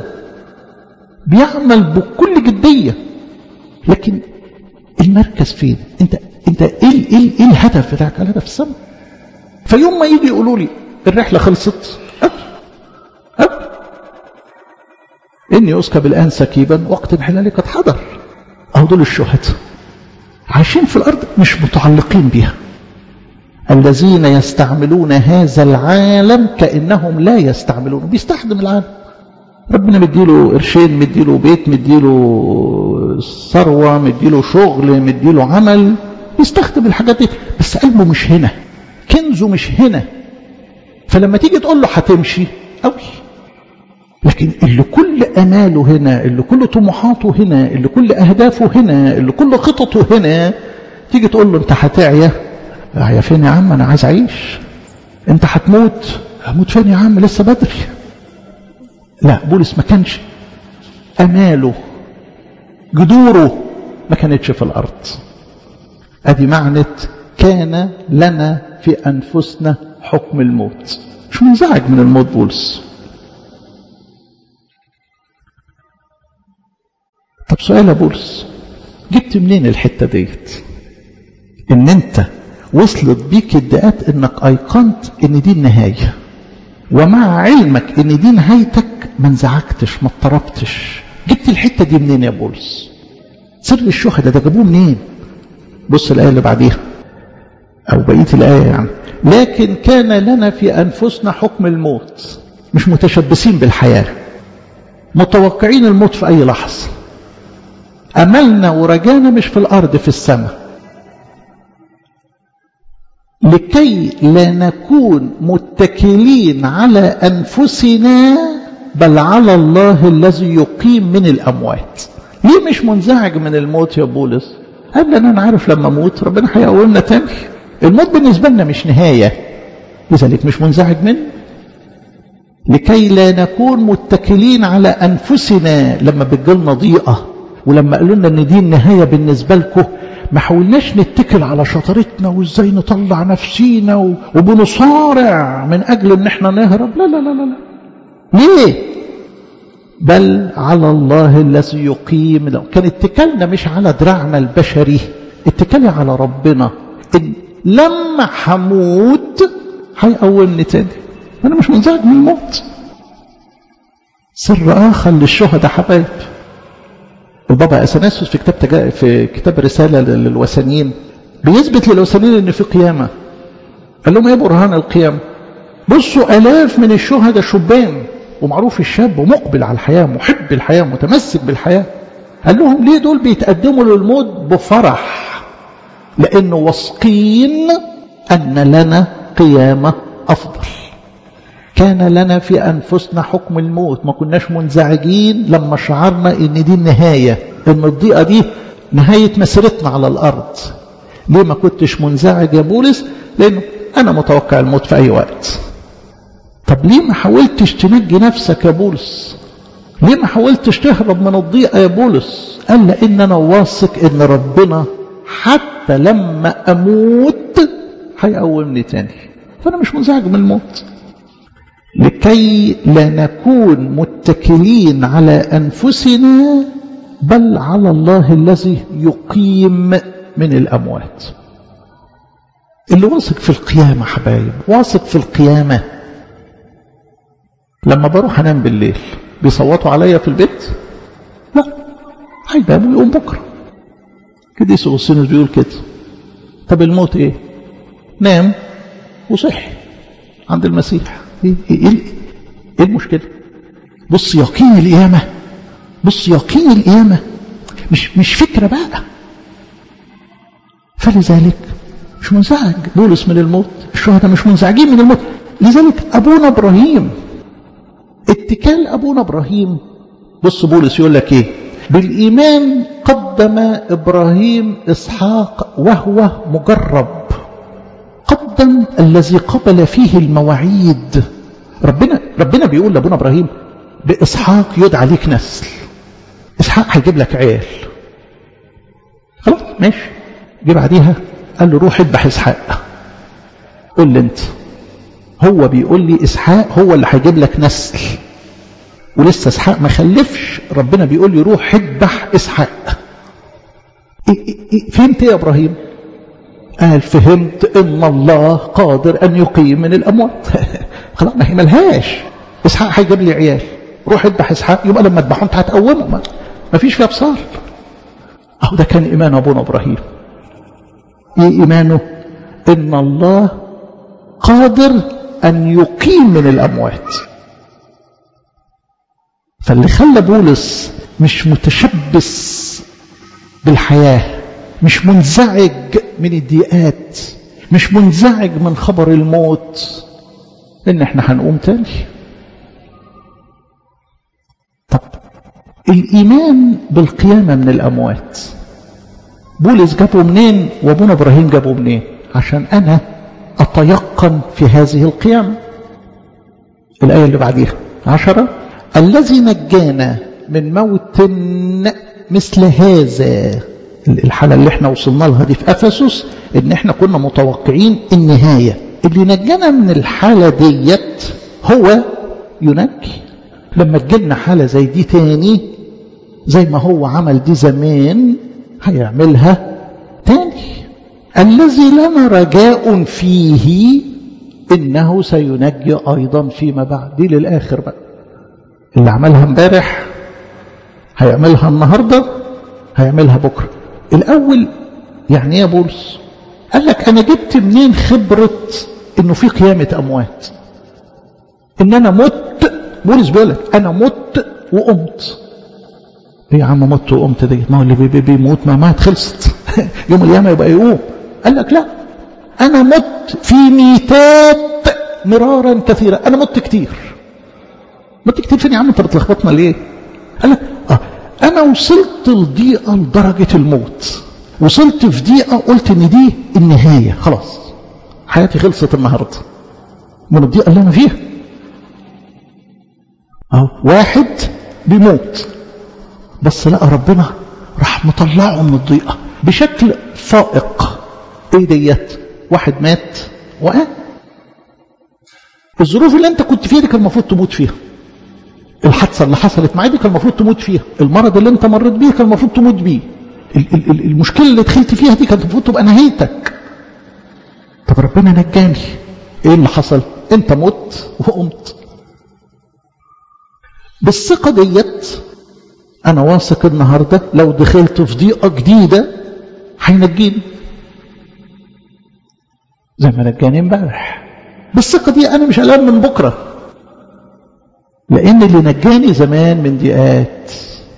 بيعمل بكل جديه لكن المركز فين انت انت ايه ايه ايه الهدف بتاعك الهدف السماء فيوم ما يجي يقولوا لي الرحله خلصت أب. أب. اني اسكب الان سكيبا وقت انحلالي قد حضر اهو دول الشهداء عايشين في الارض مش متعلقين بها الذين يستعملون هذا العالم كانهم لا يستعملون بيستخدم العالم ربنا مديله قرشين مديله بيت مديله ثروه مديله شغل مديله عمل بيستخدم الحاجات دي بس قلبه مش هنا كنزه مش هنا فلما تيجي تقول له هتمشي قوي لكن اللي كل اماله هنا اللي كل طموحاته هنا اللي كل اهدافه هنا اللي كل خططه هنا تيجي تقول له انت هتعيا اعيا فين يا عم انا عايز اعيش انت هتموت هموت فين يا عم لسه بدري لا بولس ما كانش اماله جذوره ما كانتش في الارض ادي معنى كان لنا في انفسنا حكم الموت مش منزعج من الموت بولس طب سؤال يا بولس جبت منين الحته ديت ان انت وصلت بيك الدقات انك ايقنت ان دي النهايه ومع علمك ان دي نهايتك ما انزعجتش ما اضطربتش جبت الحته دي منين يا بولس سر الشهداء ده جابوه منين بص الايه اللي بعديها او بقيه الايه يعني لكن كان لنا في انفسنا حكم الموت مش متشبثين بالحياه متوقعين الموت في اي لحظه املنا ورجانا مش في الارض في السماء لكي لا نكون متكلين على انفسنا بل على الله الذي يقيم من الاموات ليه مش منزعج من الموت يا بولس قال لان انا عارف لما اموت ربنا هيقومنا تاني الموت بالنسبه لنا مش نهايه لذلك مش منزعج منه لكي لا نكون متكلين على انفسنا لما بتجيلنا ضيقه ولما قالوا لنا ان دي النهايه بالنسبه لكم ما حاولناش نتكل على شطارتنا وازاي نطلع نفسينا وبنصارع من اجل ان احنا نهرب لا لا لا لا, لا. ليه بل على الله الذي يقيم لو كان اتكالنا مش على دراعنا البشري اتكالي على ربنا إن لما هموت هيقومني تاني انا مش منزعج من الموت سر اخر للشهداء حبايب البابا اثناسيوس في كتاب تجا... في كتاب رساله للوثنيين بيثبت للوثنيين ان في قيامه قال لهم ايه برهان القيامه بصوا الاف من الشهداء شبان ومعروف الشاب ومقبل على الحياه محب الحياه متمسك بالحياه قال لهم ليه دول بيتقدموا للموت بفرح لانه واثقين ان لنا قيامه افضل كان لنا في أنفسنا حكم الموت ما كناش منزعجين لما شعرنا ان دي النهاية ان الضيقة دي نهاية مسيرتنا على الأرض ليه ما كنتش منزعج يا بولس لأنه أنا متوقع الموت في أي وقت طب ليه ما حاولتش تنجي نفسك يا بولس ليه ما حاولتش تهرب من الضيقة يا بولس قال لأن أنا واثق إن ربنا حتى لما أموت هيقومني تاني فأنا مش منزعج من الموت لكي لا نكون متكلين على انفسنا بل على الله الذي يقيم من الاموات اللي واثق في القيامه حبايب واثق في القيامه لما بروح انام بالليل بيصوتوا عليا في البيت لا هينام ويقوم بكره كديس اغسطينوس بيقول كده طب الموت ايه نام وصحي عند المسيح ايه ايه ايه المشكله بص يقين القيامه بص يقين القيامه مش مش فكره بقى فلذلك مش منزعج بولس من الموت الشهداء مش منزعجين من الموت لذلك ابونا ابراهيم اتكال ابونا ابراهيم بص بولس يقول لك ايه بالايمان قدم ابراهيم اسحاق وهو مجرب قدم الذي قبل فيه المواعيد ربنا ربنا بيقول لابونا ابراهيم باسحاق يدعى ليك نسل اسحاق هيجيب لك عيال خلاص ماشي جه بعديها قال له روح اذبح اسحاق قول لي انت هو بيقول لي اسحاق هو اللي هيجيب لك نسل ولسه اسحاق ما خلفش ربنا بيقول لي روح اذبح اسحاق إيه إيه إيه فهمت ايه يا ابراهيم قال فهمت ان الله قادر ان يقيم من الاموات خلاص ما هي ملهاش اسحاق هيجيب لي عيال روح اذبح اسحاق يبقى لما اذبحه انت هتقومه ما, ما فيش فيها بصار اهو ده كان ايمان ابونا ابراهيم ايه ايمانه ان الله قادر ان يقيم من الاموات فاللي خلى بولس مش متشبث بالحياه مش منزعج من الضيقات مش منزعج من خبر الموت ان احنا هنقوم تاني طب الايمان بالقيامه من الاموات بولس جابه منين وابونا ابراهيم جابه منين عشان انا اتيقن في هذه القيامه الايه اللي بعديها عشرة الذي نجانا من موت مثل هذا الحالة اللي احنا وصلنا لها دي في أفسس ان احنا كنا متوقعين النهاية اللي نجانا من الحالة ديت هو ينجي لما تجيلنا حالة زي دي تاني زي ما هو عمل دي زمان هيعملها تاني الذي لنا رجاء فيه انه سينجي ايضا فيما بعد دي للاخر بقى اللي عملها امبارح هيعملها النهارده هيعملها بكره الاول يعني ايه يا بولس قال لك انا جبت منين خبره انه في قيامه اموات ان انا مت بولس بيقول لك انا مت وقمت ايه يا عم مت وقمت دي ما هو اللي بي بي بيموت ما مات خلصت يوم القيامه يبقى يقوم قال لك لا انا مت في ميتات مرارا كثيرا انا مت كتير مت كتير فين يا عم انت بتلخبطنا ليه قال لك اه انا وصلت لضيقه لدرجه الموت وصلت في ضيقه قلت ان دي النهايه خلاص حياتي خلصت النهارده من الضيقه اللي انا فيها اهو واحد بيموت بس لقى ربنا راح مطلعه من الضيقه بشكل فائق ايه ديت واحد مات وقام الظروف اللي انت كنت فيها دي كان المفروض تموت فيها الحادثه اللي حصلت معاك دي كان المفروض تموت فيها المرض اللي انت مريت بيه كان المفروض تموت بيه المشكله اللي دخلت فيها دي كانت المفروض تبقى نهايتك طب ربنا نجاني ايه اللي حصل انت مت وقمت بالثقه ديت انا واثق النهارده لو دخلت في ضيقه جديده هينجيني زي ما نجاني امبارح بالثقه دي انا مش قلقان من بكره لان اللي نجاني زمان من ضيقات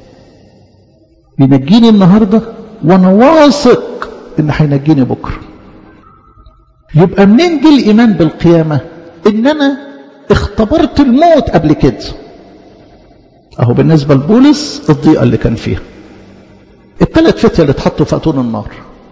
ينجيني النهارده وانا واثق ان هينجيني بكره يبقى منين جه الايمان بالقيامه ان انا اختبرت الموت قبل كده اهو بالنسبه لبولس الضيقه اللي كان فيها الثلاث فتية اللي اتحطوا في اتون النار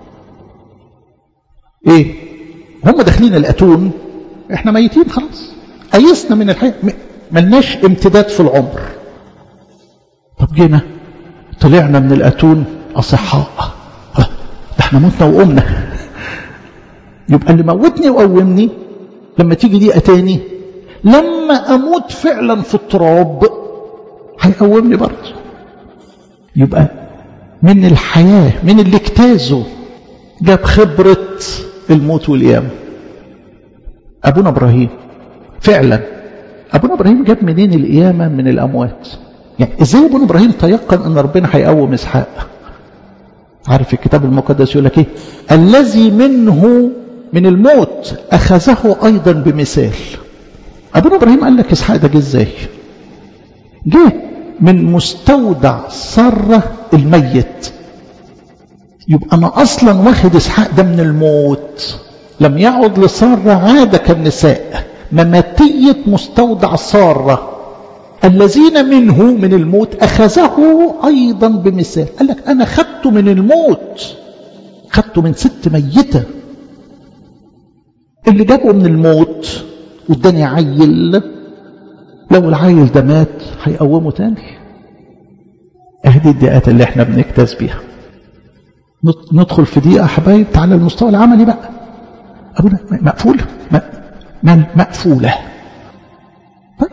ايه هم داخلين الاتون احنا ميتين خلاص ايسنا من الحياه ملناش امتداد في العمر طب جينا طلعنا من الاتون اصحاء ده احنا متنا وقمنا يبقى اللي موتني وقومني لما تيجي دقيقه تاني لما اموت فعلا في التراب هيقومني برضه يبقى من الحياه من اللي اجتازه جاب خبره الموت والقيامه ابونا ابراهيم فعلا ابونا ابراهيم جاب منين القيامه من الاموات يعني ازاي ابونا ابراهيم تيقن ان ربنا هيقوم اسحاق عارف الكتاب المقدس يقول لك ايه الذي منه من الموت اخذه ايضا بمثال ابونا ابراهيم قال لك اسحاق ده جه ازاي جه من مستودع سره الميت يبقى انا اصلا واخد اسحاق ده من الموت لم يعد لساره عاد كالنساء مماتيه مستودع ساره الذين منه من الموت اخذه ايضا بمثال قال لك انا خدته من الموت خدته من ست ميته اللي جابه من الموت واداني عيل لو العيل ده مات هيقومه تاني اهدي الدقات اللي احنا بنجتاز بيها ندخل في دقيقة حبايب على المستوى العملي بقى أبونا مقفولة مقفولة طيب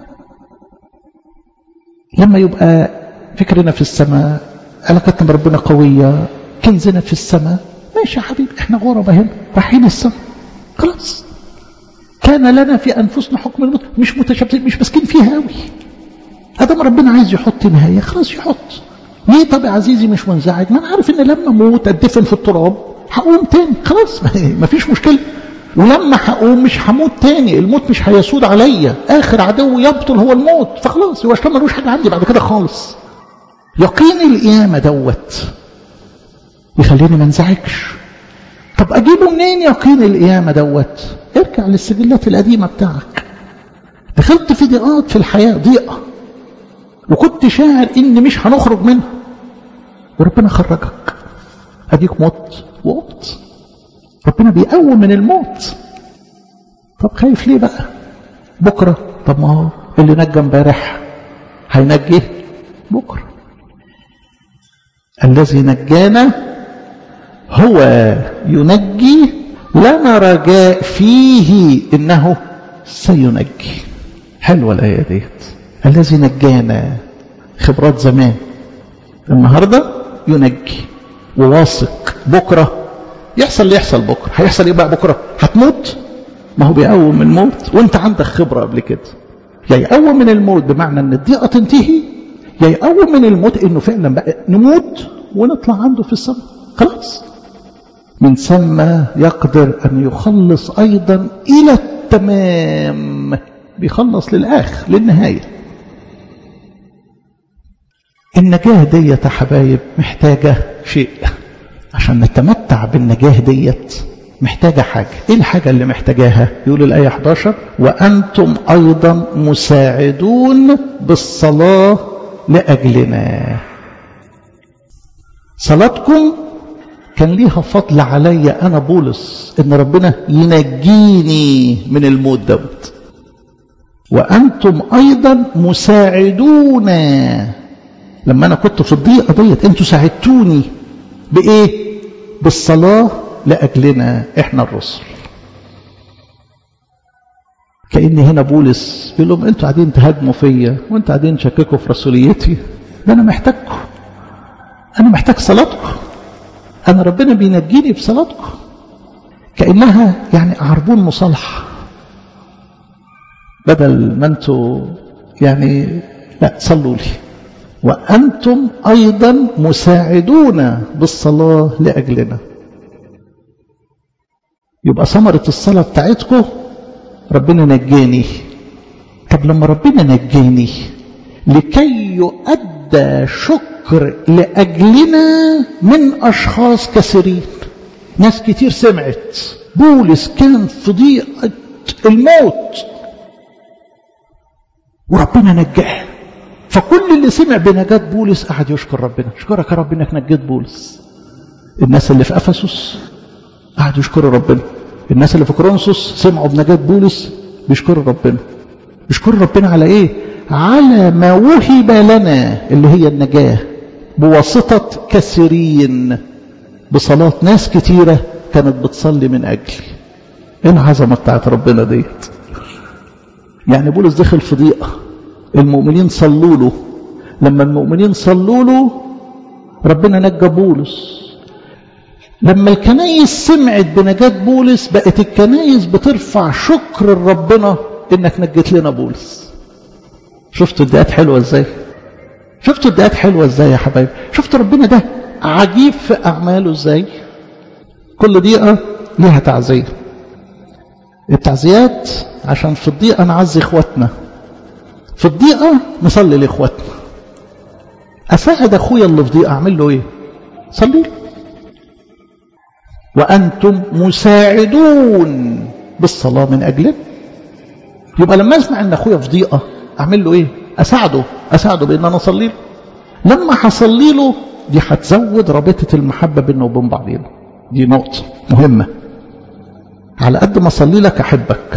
لما يبقى فكرنا في السماء علاقتنا بربنا قوية كنزنا في السماء ماشي يا حبيبي احنا غربة هنا رايحين السماء خلاص كان لنا في أنفسنا حكم الموت مش متشابهين مش ماسكين فيها قوي ادام ربنا عايز يحط نهاية خلاص يحط ليه طب يا عزيزي مش منزعج ما انا عارف ان لما اموت ادفن في التراب هقوم تاني خلاص ما فيش مشكلة ولما هقوم مش هموت تاني الموت مش هيسود عليا اخر عدو يبطل هو الموت فخلاص يبقى عشان ملوش حاجة عندي بعد كده خالص يقين القيامة دوت يخليني ما انزعجش طب اجيبه منين يقين القيامة دوت ارجع للسجلات القديمة بتاعك دخلت في ضيقات في الحياة ضيقة وكنت شاعر ان مش هنخرج منها وربنا خرجك اديك مت وقمت ربنا بيقوم من الموت طب خايف ليه بقى بكرة طب ما هو اللي نجى امبارح هينجي بكرة الذي نجانا هو ينجي لنا رجاء فيه انه سينجي حلوة الآية ديت الذي نجانا خبرات زمان النهاردة ينجي وواثق بكرة يحصل اللي يحصل بكرة هيحصل ايه بقى بكرة هتموت ما هو بيقوم من الموت وانت عندك خبرة قبل كده يا يقوم من الموت بمعنى ان الضيقة تنتهي يا يقوم من الموت انه فعلا بقى نموت ونطلع عنده في السماء خلاص من ثم يقدر ان يخلص ايضا الى التمام بيخلص للاخر للنهايه النجاه ديت يا حبايب محتاجه شيء عشان نتمتع بالنجاه ديت محتاجة حاجة ايه الحاجة اللي محتاجاها يقول الآية 11 وأنتم أيضا مساعدون بالصلاة لأجلنا صلاتكم كان ليها فضل عليا أنا بولس إن ربنا ينجيني من الموت دوت وأنتم أيضا مساعدون لما أنا كنت في الضيقة ديت أنتوا ساعدتوني بإيه بالصلاة لأجلنا إحنا الرسل كأني هنا بولس بيقول لهم أنتوا قاعدين تهاجموا فيا وأنتوا قاعدين تشككوا في رسوليتي ده أنا محتاجكم أنا محتاج صلاتكم أنا ربنا بينجيني بصلاتكم كأنها يعني عربون مصالحة بدل ما أنتوا يعني لا صلوا لي وأنتم أيضا مساعدون بالصلاة لأجلنا يبقى ثمرة الصلاة بتاعتكم ربنا نجاني طب لما ربنا نجاني لكي يؤدى شكر لأجلنا من أشخاص كثيرين ناس كتير سمعت بولس كان في ضيقة الموت وربنا نجاه فكل اللي سمع بنجاة بولس قعد يشكر ربنا اشكرك يا رب انك نجيت بولس الناس اللي في افسس قعدوا يشكروا ربنا الناس اللي في كورنثوس سمعوا بنجاة بولس بيشكروا ربنا بيشكروا ربنا على ايه على ما وهب لنا اللي هي النجاة بواسطة كثيرين بصلاة ناس كتيرة كانت بتصلي من أجلي ايه العظمة بتاعت ربنا ديت يعني بولس دخل في ضيقة المؤمنين صلوا له لما المؤمنين صلوا له ربنا نجى بولس لما الكنايس سمعت بنجاة بولس بقت الكنايس بترفع شكر ربنا انك نجيت لنا بولس شفتوا الدقات حلوة ازاي شفتوا الدقات حلوة ازاي يا حبايبي شفتوا ربنا ده عجيب في اعماله ازاي كل دقيقة ليها تعزية التعزيات عشان في الضيقة نعزي اخواتنا في الضيقة نصلي لاخواتنا اساعد اخويا اللي في ضيقة اعمل له ايه صلي له وأنتم مساعدون بالصلاة من أجله يبقى لما أسمع أن أخويا في ضيقة أعمل له إيه أساعده أساعده بأن أنا أصلي له لما هصلي له دي هتزود رابطة المحبة بيننا وبين بعضنا دي نقطة مهمة على قد ما أصلي لك أحبك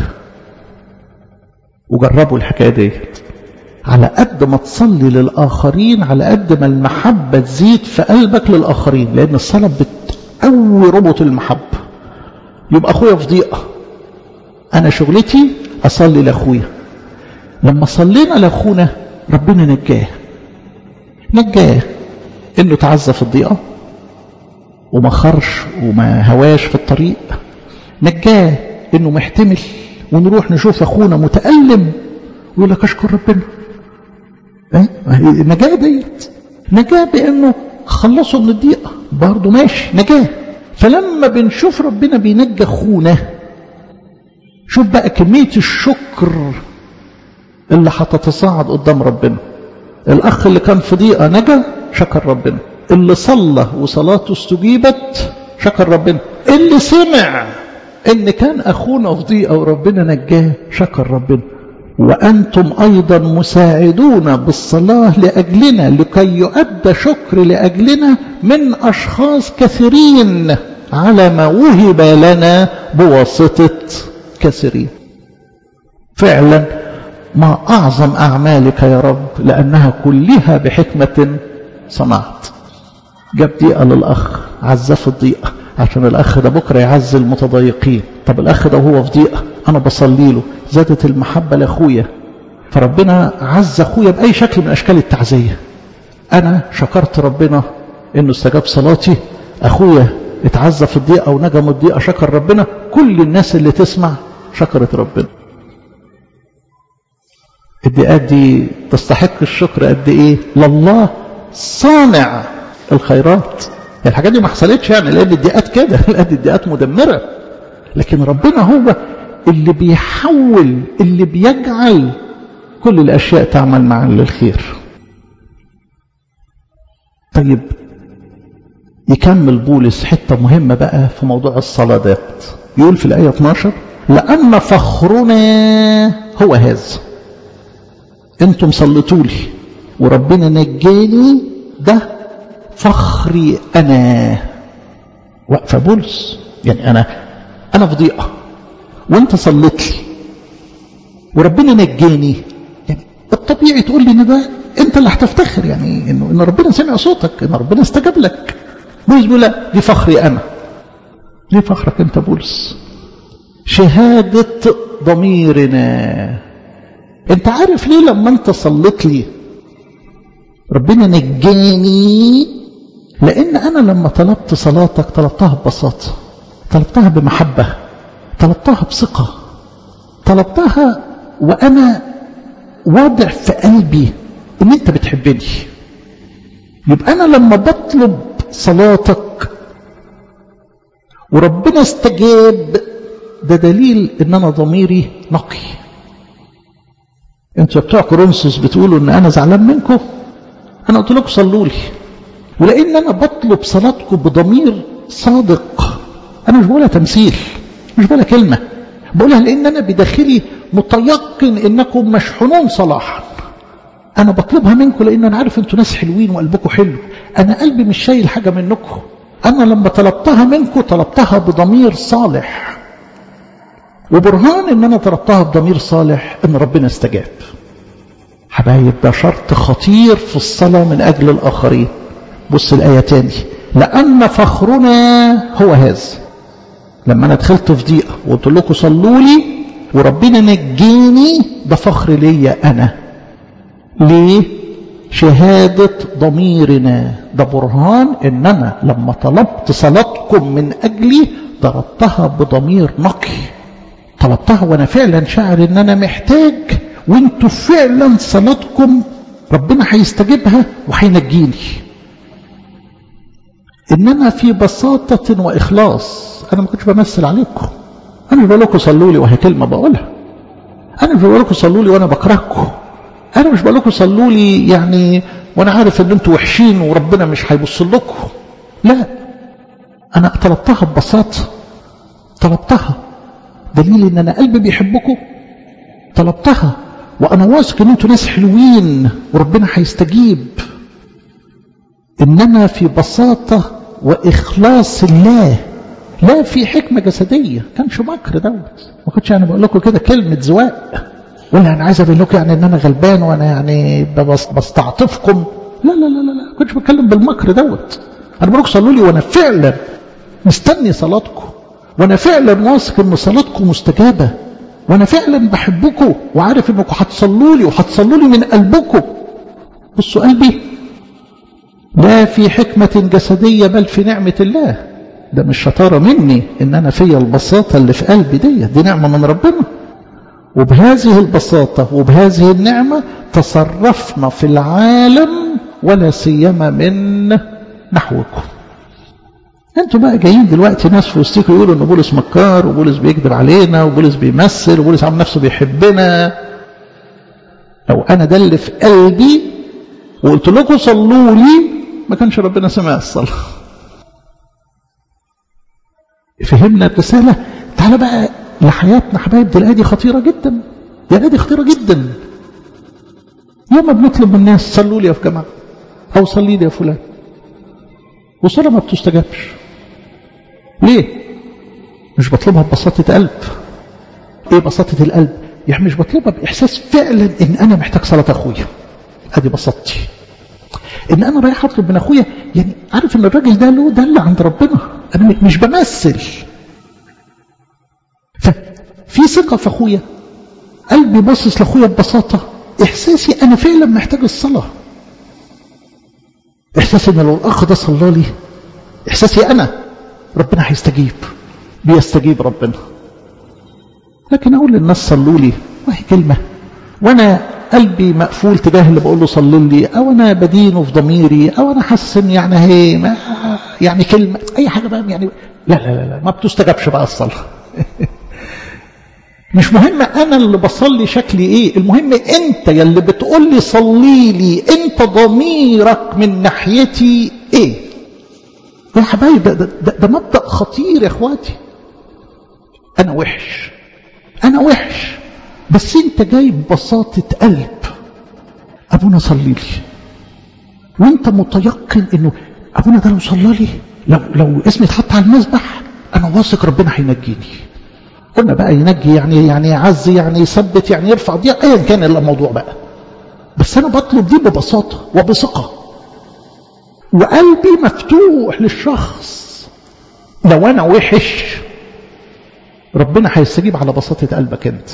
وجربوا الحكاية دي على قد ما تصلي للآخرين على قد ما المحبة تزيد في قلبك للآخرين لأن الصلاة بت قوي ربط المحبة يبقى أخويا في ضيقة أنا شغلتي أصلي لأخويا لما صلينا لأخونا ربنا نجاه نجاه إنه تعزى في الضيقة وما خرش وما هواش في الطريق نجاه انه محتمل ونروح نشوف اخونا متألم ويقول لك اشكر ربنا النجاة ديت نجاة بانه خلصوا من الضيقة برضه ماشي نجاة فلما بنشوف ربنا بينجى اخونا شوف بقى كمية الشكر اللي هتتصاعد قدام ربنا الاخ اللي كان في ضيقة نجا شكر ربنا اللي صلى وصلاته استجيبت شكر ربنا اللي سمع ان كان اخونا في ضيقة وربنا نجاه شكر ربنا وأنتم أيضا مساعدون بالصلاة لأجلنا لكي يؤدى شكر لأجلنا من أشخاص كثيرين على ما وهب لنا بواسطة كثيرين فعلا ما أعظم أعمالك يا رب لأنها كلها بحكمة صنعت جاب ضيقة للأخ عزف الضيقة عشان الأخ ده بكرة يعزي المتضايقين طب الأخ ده وهو في ضيقة أنا بصلي له زادت المحبة لأخويا فربنا عز أخويا بأي شكل من أشكال التعزية أنا شكرت ربنا إنه استجاب صلاتي أخويا اتعزى في الضيقة ونجا من الضيقة شكر ربنا كل الناس اللي تسمع شكرت ربنا الضيقات دي تستحق الشكر قد ايه لله صانع الخيرات الحاجات دي ما حصلتش يعني لان الضيقات كده لان الضيقات مدمره لكن ربنا هو اللي بيحول اللي بيجعل كل الاشياء تعمل معا للخير طيب يكمل بولس حته مهمه بقى في موضوع الصلاه ديت يقول في الايه 12 لان فخرنا هو هذا انتم صليتوا لي وربنا نجاني ده فخري انا واقفه بولس يعني انا انا في ضيقه وانت صليت لي وربنا نجاني يعني الطبيعي تقول لي ان ده انت اللي هتفتخر يعني انه ان ربنا سمع صوتك ان ربنا استجاب لك بولس بيقول لا دي فخري انا ليه فخرك انت بولس شهاده ضميرنا انت عارف ليه لما انت صليت لي ربنا نجاني لان انا لما طلبت صلاتك طلبتها ببساطه طلبتها بمحبه طلبتها بثقه طلبتها وانا واضع في قلبي ان انت بتحبني يبقى انا لما بطلب صلاتك وربنا استجاب ده دليل ان انا ضميري نقي انتوا بتوع كورنثوس بتقولوا ان انا زعلان منكم انا قلت لكم صلوا لي ولان انا بطلب صلاتكم بضمير صادق انا مش بقولها تمثيل مش بقولها كلمه بقولها لان انا بداخلي متيقن انكم مشحونون صلاحا انا بطلبها منكم لان انا عارف انتوا ناس حلوين وقلبكم حلو انا قلبي مش شايل حاجه منكم انا لما طلبتها منكم طلبتها بضمير صالح وبرهان ان انا طلبتها بضمير صالح ان ربنا استجاب حبايب ده شرط خطير في الصلاة من أجل الآخرين بص الآية تاني لأن فخرنا هو هذا لما أنا دخلت في ضيقة وقلت لكم صلوا لي وربنا نجيني ده فخر ليا أنا ليه شهادة ضميرنا ده برهان إن أنا لما طلبت صلاتكم من أجلي ضربتها بضمير نقي طلبتها وأنا فعلا شاعر إن أنا محتاج وانتوا فعلا صلاتكم ربنا هيستجيبها وهينجيني انما في بساطة واخلاص انا ما كنتش بمثل عليكم انا مش بقول لكم صلوا لي وهي كلمة بقولها انا مش بقول لكم صلوا لي وانا بكرهكم انا مش بقول لكم صلوا لي يعني وانا عارف ان انتوا وحشين وربنا مش هيبص لكم لا انا طلبتها ببساطة طلبتها دليل ان انا قلبي بيحبكم طلبتها وانا واثق ان انتوا ناس حلوين وربنا هيستجيب انما في بساطه واخلاص الله لا في حكمه جسديه كانش مكر دوت ما كنتش انا بقول لكم كده كلمه زواق ولا انا عايز ابين لكم يعني ان انا غلبان وانا يعني بستعطفكم لا لا لا لا لا كنتش بتكلم بالمكر دوت انا بقول لكم صلوا لي وانا فعلا مستني صلاتكم وانا فعلا واثق ان صلاتكم مستجابه وانا فعلا بحبكم وعارف انكم هتصلوا لي وهتصلوا لي من قلبكم بصوا قلبي لا في حكمة جسدية بل في نعمة الله ده مش شطارة مني ان انا فيا البساطة اللي في قلبي دي دي نعمة من ربنا وبهذه البساطة وبهذه النعمة تصرفنا في العالم ولا سيما من نحوكم انتوا بقى جايين دلوقتي ناس في وسطكم يقولوا ان بولس مكار وبولس بيكذب علينا وبولس بيمثل وبولس عامل نفسه بيحبنا لو انا ده اللي في قلبي وقلت لكم صلوا لي ما كانش ربنا سمع الصلاه فهمنا الرساله تعالى بقى لحياتنا حبايب دي الايه دي خطيره جدا دي الايه دي خطيره جدا يوم ما بنطلب من الناس صلوا لي يا جماعه او صلي لي يا فلان والصلاه ما بتستجابش ليه مش بطلبها ببساطه قلب ايه بساطه القلب يعني مش بطلبها باحساس فعلا ان انا محتاج صلاه اخويا ادي بساطتي ان انا رايح اطلب من اخويا يعني عارف ان الراجل ده له ده اللي عند ربنا انا مش بمثل ففي ثقه في اخويا قلبي باصص لاخويا ببساطه احساسي انا فعلا محتاج الصلاه احساسي ان لو الاخ ده صلى لي احساسي انا ربنا هيستجيب بيستجيب ربنا لكن اقول للناس صلوا لي وهي كلمه وانا قلبي مقفول تجاه اللي بقول له صلي لي او انا بدينه في ضميري او انا حاسس ان يعني هي ما يعني كلمه اي حاجه بقى يعني لا لا لا, لا ما بتستجابش بقى الصلاه مش مهم انا اللي بصلي شكلي ايه المهم انت يلي بتقول لي صلي لي انت ضميرك من ناحيتي ايه يا حبايبي ده, ده, ده, ده مبدا خطير يا اخواتي انا وحش انا وحش بس انت جاي ببساطه قلب ابونا صلي لي وانت متيقن انه ابونا ده لو صلى لي لو لو اسمي اتحط على المذبح انا واثق ربنا هينجيني قلنا بقى ينجي يعني يعني يعزي يعني يثبت يعني يرفع دي ايا كان الموضوع بقى بس انا بطلب دي ببساطه وبثقه وقلبي مفتوح للشخص لو انا وحش ربنا هيستجيب على بساطه قلبك انت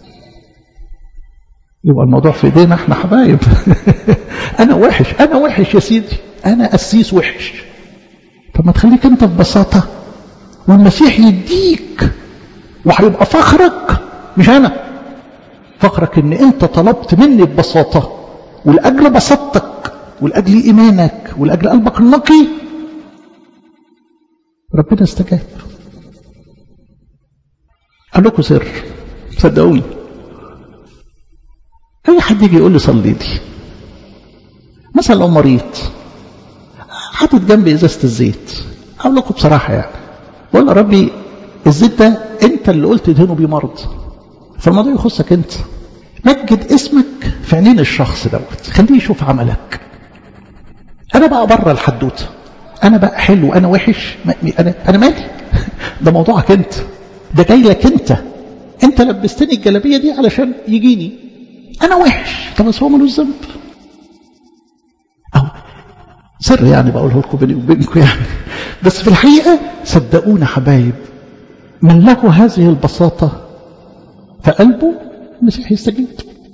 يبقى الموضوع في ايدينا احنا حبايب انا وحش انا وحش يا سيدي انا قسيس وحش طب ما تخليك انت ببساطه والمسيح يديك وهيبقى فخرك مش انا فخرك ان انت طلبت مني ببساطه ولاجل بساطتك ولاجل ايمانك ولاجل قلبك النقي ربنا استجاب قال لكم سر صدقوني اي حد يجي يقول لي صلي لي مثلا لو مريض حاطط جنبي ازازه الزيت اقول لكم بصراحه يعني بقول يا ربي الزيت ده انت اللي قلت ادهنه بيه مرض فالموضوع يخصك انت مجد اسمك في عينين الشخص دوت خليه يشوف عملك انا بقى بره الحدوته انا بقى حلو انا وحش انا انا مالي ده موضوعك انت ده جاي لك انت انت لبستني الجلابيه دي علشان يجيني انا وحش طب بس هو ملوش ذنب او سر يعني بقوله لكم بيني وبينكم يعني بس في الحقيقه صدقونا حبايب من له هذه البساطة فقلبه المسيح يستجيب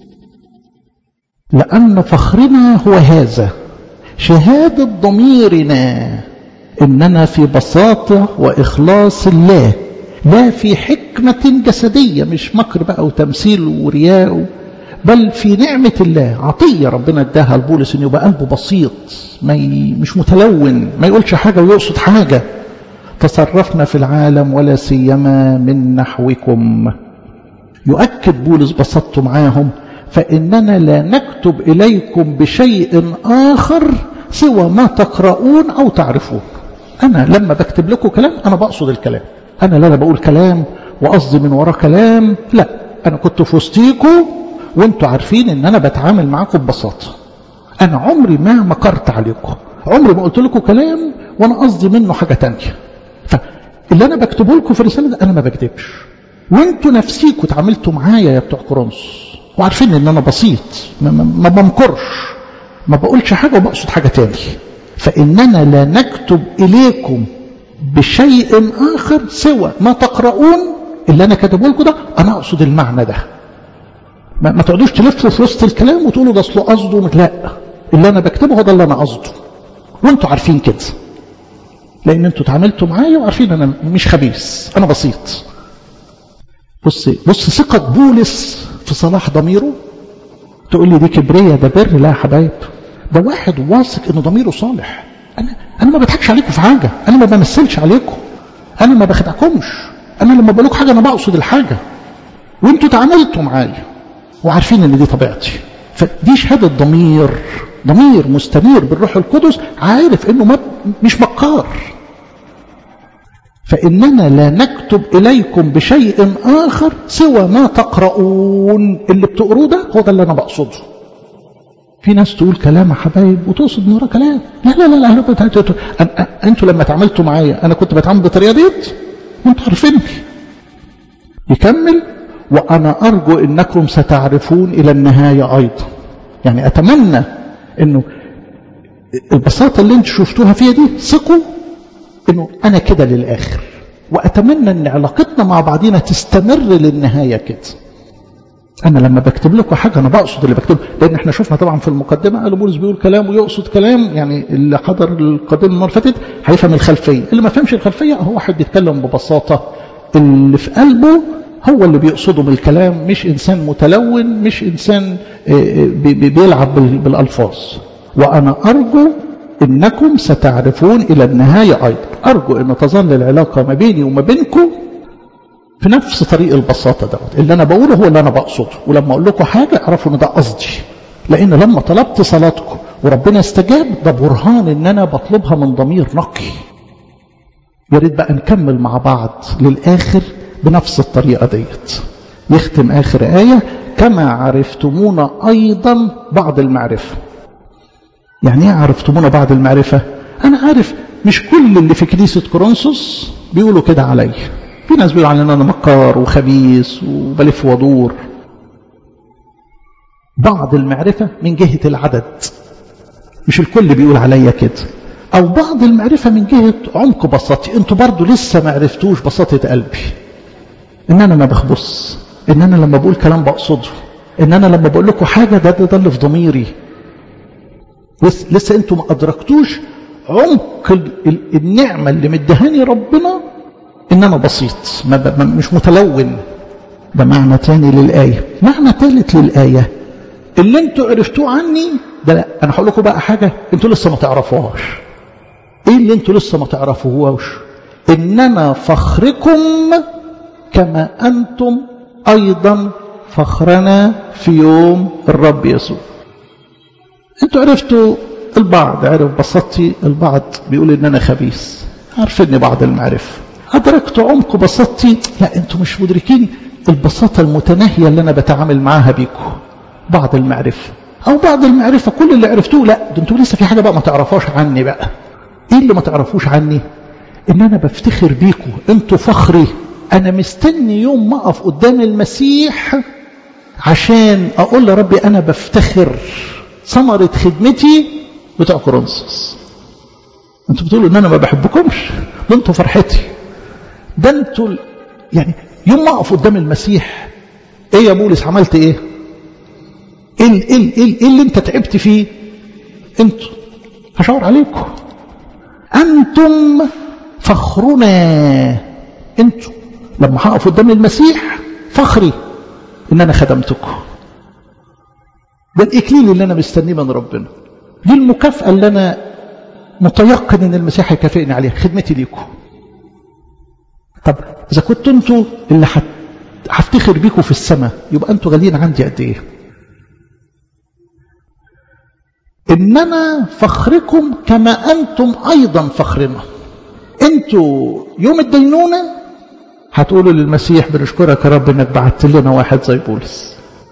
لأن فخرنا هو هذا شهادة ضميرنا إننا في بساطة وإخلاص الله لا في حكمة جسدية مش مكر بقى وتمثيل ورياء بل في نعمة الله عطية ربنا اداها لبولس إنه يبقى قلبه بسيط ما ي... مش متلون ما يقولش حاجة ويقصد حاجة تصرفنا في العالم ولا سيما من نحوكم يؤكد بولس بسطته معاهم فإننا لا نكتب إليكم بشيء آخر سوى ما تقرؤون أو تعرفون أنا لما بكتب لكم كلام أنا بقصد الكلام أنا لا أنا بقول كلام وقصدي من وراه كلام لا أنا كنت في وسطيكم وانتوا عارفين ان انا بتعامل معاكم ببساطة انا عمري ما مكرت عليكم عمري ما قلت لكم كلام وانا قصدي منه حاجة تانية فاللي انا بكتبه لكم في الرسالة ده انا ما بكذبش وانتوا نفسيكم اتعاملتوا معايا يا بتوع كورنثوس وعارفين ان انا بسيط ما, ما, ما بمكرش ما بقولش حاجة وبقصد حاجة تاني فإننا لا نكتب إليكم بشيء آخر سوى ما تقرؤون اللي أنا كاتبه لكم ده أنا أقصد المعنى ده ما, ما تقعدوش تلفوا في وسط الكلام وتقولوا ده أصله قصده لا اللي أنا بكتبه هو ده اللي أنا قصده وانتوا عارفين كده لان انتوا اتعاملتوا معايا وعارفين انا مش خبيث انا بسيط بص بص ثقة بولس في صلاح ضميره تقول لي دي كبرية ده بر لا يا حبايب ده واحد واثق انه ضميره صالح انا انا ما بضحكش عليكم في حاجة انا ما بمثلش عليكم انا ما بخدعكمش انا لما بقول لكم حاجة انا بقصد الحاجة وانتوا اتعاملتوا معايا وعارفين ان دي طبيعتي فدي شهادة ضمير ضمير مستنير بالروح القدس عارف انه ما مش مكار فإننا لا نكتب إليكم بشيء آخر سوى ما تقرؤون اللي بتقروه ده هو ده اللي أنا بقصده في ناس تقول كلام يا حبايب وتقصد من ورا كلام لا لا لا لا انتوا لما اتعاملتوا معايا انا كنت بتعامل بالطريقه ديت وانتوا عارفيني يكمل وانا ارجو انكم ستعرفون الى النهايه ايضا يعني اتمنى انه البساطه اللي انتوا شفتوها فيها دي ثقوا انه انا كده للاخر واتمنى ان علاقتنا مع بعضينا تستمر للنهايه كده انا لما بكتب لكم حاجه انا بقصد اللي بكتبه لان احنا شفنا طبعا في المقدمه قالوا بولس بيقول كلام ويقصد كلام يعني اللي حضر القديم المره اللي فاتت هيفهم الخلفيه اللي ما فهمش الخلفيه هو واحد بيتكلم ببساطه اللي في قلبه هو اللي بيقصده بالكلام مش انسان متلون مش انسان بيلعب بالالفاظ وانا ارجو انكم ستعرفون الى النهايه ايضا ارجو ان تظل العلاقه ما بيني وما بينكم في نفس طريق البساطه دوت اللي انا بقوله هو اللي انا بقصده ولما اقول لكم حاجه اعرفوا ان ده قصدي لان لما طلبت صلاتكم وربنا استجاب ده برهان ان انا بطلبها من ضمير نقي يا ريت بقى نكمل مع بعض للاخر بنفس الطريقه ديت يختم اخر ايه كما عرفتمونا ايضا بعض المعرفه يعني ايه عرفتمونا بعد المعرفة انا عارف مش كل اللي في كنيسة كورنثوس بيقولوا كده عليا في ناس بيقولوا عني ان انا مكار وخبيث وبلف وادور بعض المعرفة من جهة العدد مش الكل بيقول عليا كده او بعض المعرفة من جهة عمق بساطتي انتوا برضو لسه ما عرفتوش بساطة قلبي ان انا ما بخبص ان انا لما بقول كلام بقصده ان انا لما بقول لكم حاجة ده ده, ده اللي في ضميري لسه, لسه انتوا ما ادركتوش عمق النعمة اللي مدهاني ربنا ان انا بسيط ما مش متلون ده معنى تاني للآية معنى ثالث للآية اللي انتوا عرفتوه عني ده لا انا هقول لكم بقى حاجة انتوا لسه ما تعرفوهاش ايه اللي انتوا لسه ما تعرفوهاش اننا فخركم كما انتم ايضا فخرنا في يوم الرب يسوع انتوا عرفتوا البعض عرف بسطتي البعض بيقول ان انا خبيث عارفيني بعض المعرفة ادركتوا عمق بسطتي لا انتوا مش مدركين البساطة المتناهية اللي انا بتعامل معاها بيكم بعض المعرفة او بعض المعرفة كل اللي عرفتوه لا ده انتوا لسه في حاجة بقى ما تعرفوش عني بقى ايه اللي ما تعرفوش عني ان انا بفتخر بيكم انتوا فخري انا مستني يوم ما اقف قدام المسيح عشان اقول لربي انا بفتخر ثمرة خدمتي بتوع كورنثوس انتوا بتقولوا ان انا ما بحبكمش ده انتوا فرحتي ده انتوا يعني يوم ما اقف قدام المسيح ايه يا بولس عملت ايه ايه ايه ايه, إيه اللي انت تعبت فيه انتوا هشاور عليكم انتم فخرنا انتوا لما هقف قدام المسيح فخري ان انا خدمتكم ده الإكليل اللي أنا مستنيه من ربنا دي المكافأة اللي أنا متيقن أن المسيح هيكافئني عليها خدمتي ليكم طب إذا كنتوا أنتوا اللي هفتخر بيكم في السماء يبقى أنتوا غاليين عندي قد إيه إننا فخركم كما أنتم أيضا فخرنا أنتوا يوم الدينونة هتقولوا للمسيح بنشكرك يا رب انك بعت لنا واحد زي بولس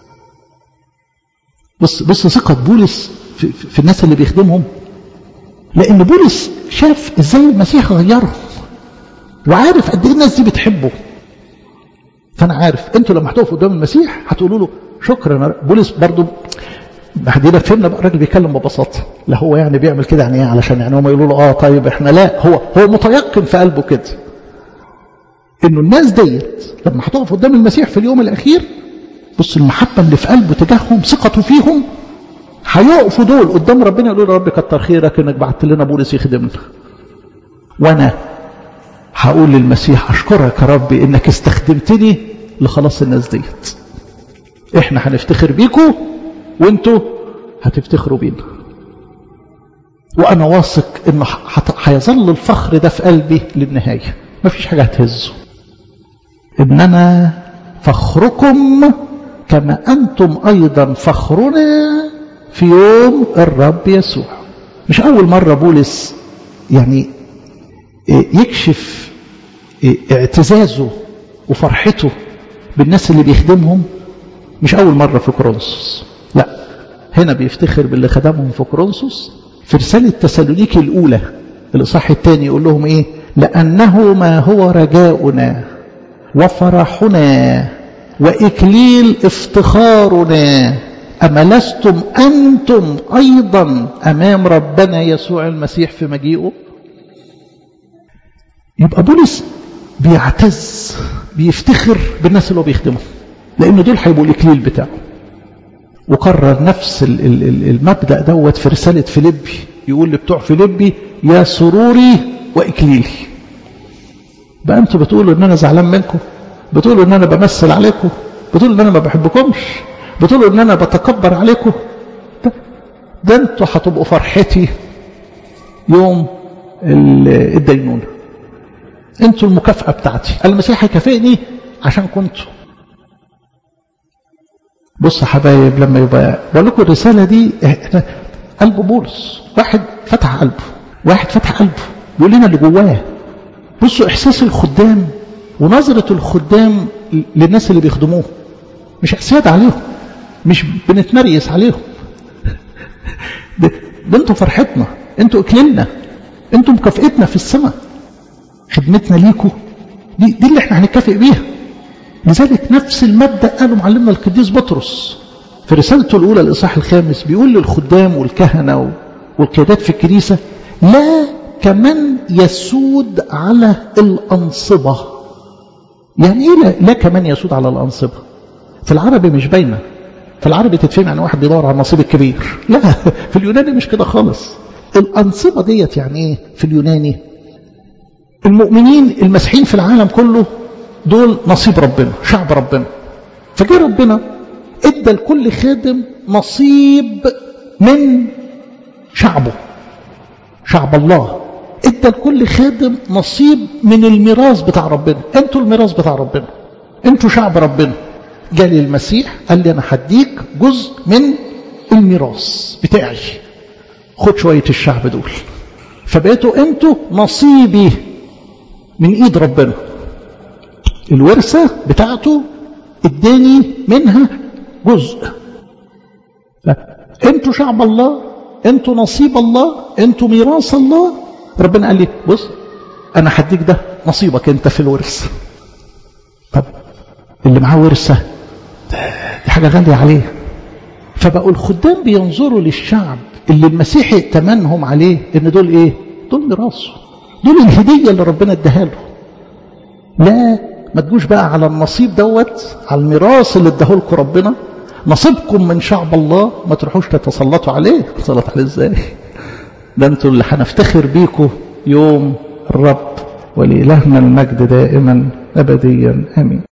بص بص ثقة بولس في, في الناس اللي بيخدمهم لأن بولس شاف ازاي المسيح غيرهم وعارف قد ايه الناس دي بتحبه فأنا عارف انتوا لما هتقفوا قدام المسيح هتقولوا له شكرا بولس برضو بعدين فهمنا بقى الراجل بيتكلم ببساطة لا هو يعني بيعمل كده يعني ايه علشان يعني هم يقولوا له اه طيب احنا لا هو هو متيقن في قلبه كده انه الناس ديت لما هتقف قدام المسيح في اليوم الاخير بص المحبة اللي في قلبه تجاههم ثقته فيهم هيقفوا دول قدام ربنا يقولوا يا رب كتر خيرك انك بعت لنا بولس يخدمنا وانا هقول للمسيح اشكرك يا رب انك استخدمتني لخلاص الناس ديت احنا هنفتخر بيكم وانتوا هتفتخروا بينا وانا واثق انه هيظل الفخر ده في قلبي للنهايه مفيش حاجه هتهزه اننا فخركم كما انتم ايضا فخرنا في يوم الرب يسوع مش اول مره بولس يعني يكشف اعتزازه وفرحته بالناس اللي بيخدمهم مش اول مره في كورنثوس لا هنا بيفتخر باللي خدمهم في كورنثوس في رساله تسالونيكي الاولى الاصحاح الثاني يقول لهم ايه لانه ما هو رجاؤنا وفرحنا واكليل افتخارنا اما لستم انتم ايضا امام ربنا يسوع المسيح في مجيئه يبقى بولس بيعتز بيفتخر بالناس اللي هو بيخدمهم لان دول هيبقوا الاكليل بتاعه وكرر نفس المبدا دوت في رساله فيليبي يقول لبتوع فيليبي يا سروري واكليلي بقى انتوا بتقولوا ان انا زعلان منكم بتقولوا ان انا بمثل عليكم بتقولوا ان انا ما بحبكمش بتقولوا ان انا بتكبر عليكم ده, ده انتوا هتبقوا فرحتي يوم الدينونه انتوا المكافأة بتاعتي المسيح هيكافئني عشان كنتوا بص يا حبايب لما يبقى بقول لكم الرسالة دي قلب بولس واحد فتح قلبه واحد فتح قلبه بيقول لنا اللي جواه بصوا احساس الخدام ونظرة الخدام للناس اللي بيخدموه مش احساد عليهم مش بنتمريس عليهم ده, ده انتوا فرحتنا انتوا اكلنا انتوا مكافئتنا في السماء خدمتنا ليكوا دي, دي اللي احنا هنتكافئ بيها لذلك نفس المبدا قاله معلمنا القديس بطرس في رسالته الاولى الاصحاح الخامس بيقول للخدام والكهنه والقيادات في الكنيسه لا كمن يسود على الانصبه يعني ايه لا, لا كمان يسود على الانصبه في العربي مش باينه في العربي تتفهم يعني واحد بيدور على النصيب الكبير لا في اليوناني مش كده خالص الانصبه ديت يعني ايه في اليوناني المؤمنين المسيحيين في العالم كله دول نصيب ربنا شعب ربنا فجاء ربنا ادى لكل خادم نصيب من شعبه شعب الله ادى لكل خادم نصيب من الميراث بتاع ربنا انتوا الميراث بتاع ربنا انتوا شعب ربنا جالي المسيح قال لي انا هديك جزء من الميراث بتاعي خد شويه الشعب دول فبقيتوا انتوا نصيبي من ايد ربنا الورثة بتاعته اداني منها جزء انتوا شعب الله انتوا نصيب الله انتوا ميراث الله ربنا قال لي بص انا هديك ده نصيبك انت في الورث طب اللي معاه ورثة دي حاجة غالية عليه فبقوا الخدام بينظروا للشعب اللي المسيح ائتمنهم عليه ان دول ايه دول ميراثه دول الهدية اللي ربنا اداها له لا ما تجوش بقى على النصيب دوت على الميراث اللي اداه لكم ربنا نصيبكم من شعب الله ما تروحوش تتسلطوا عليه تتسلط عليه ازاي ده انتوا اللي هنفتخر بيكم يوم الرب ولإلهنا المجد دائما أبديا آمين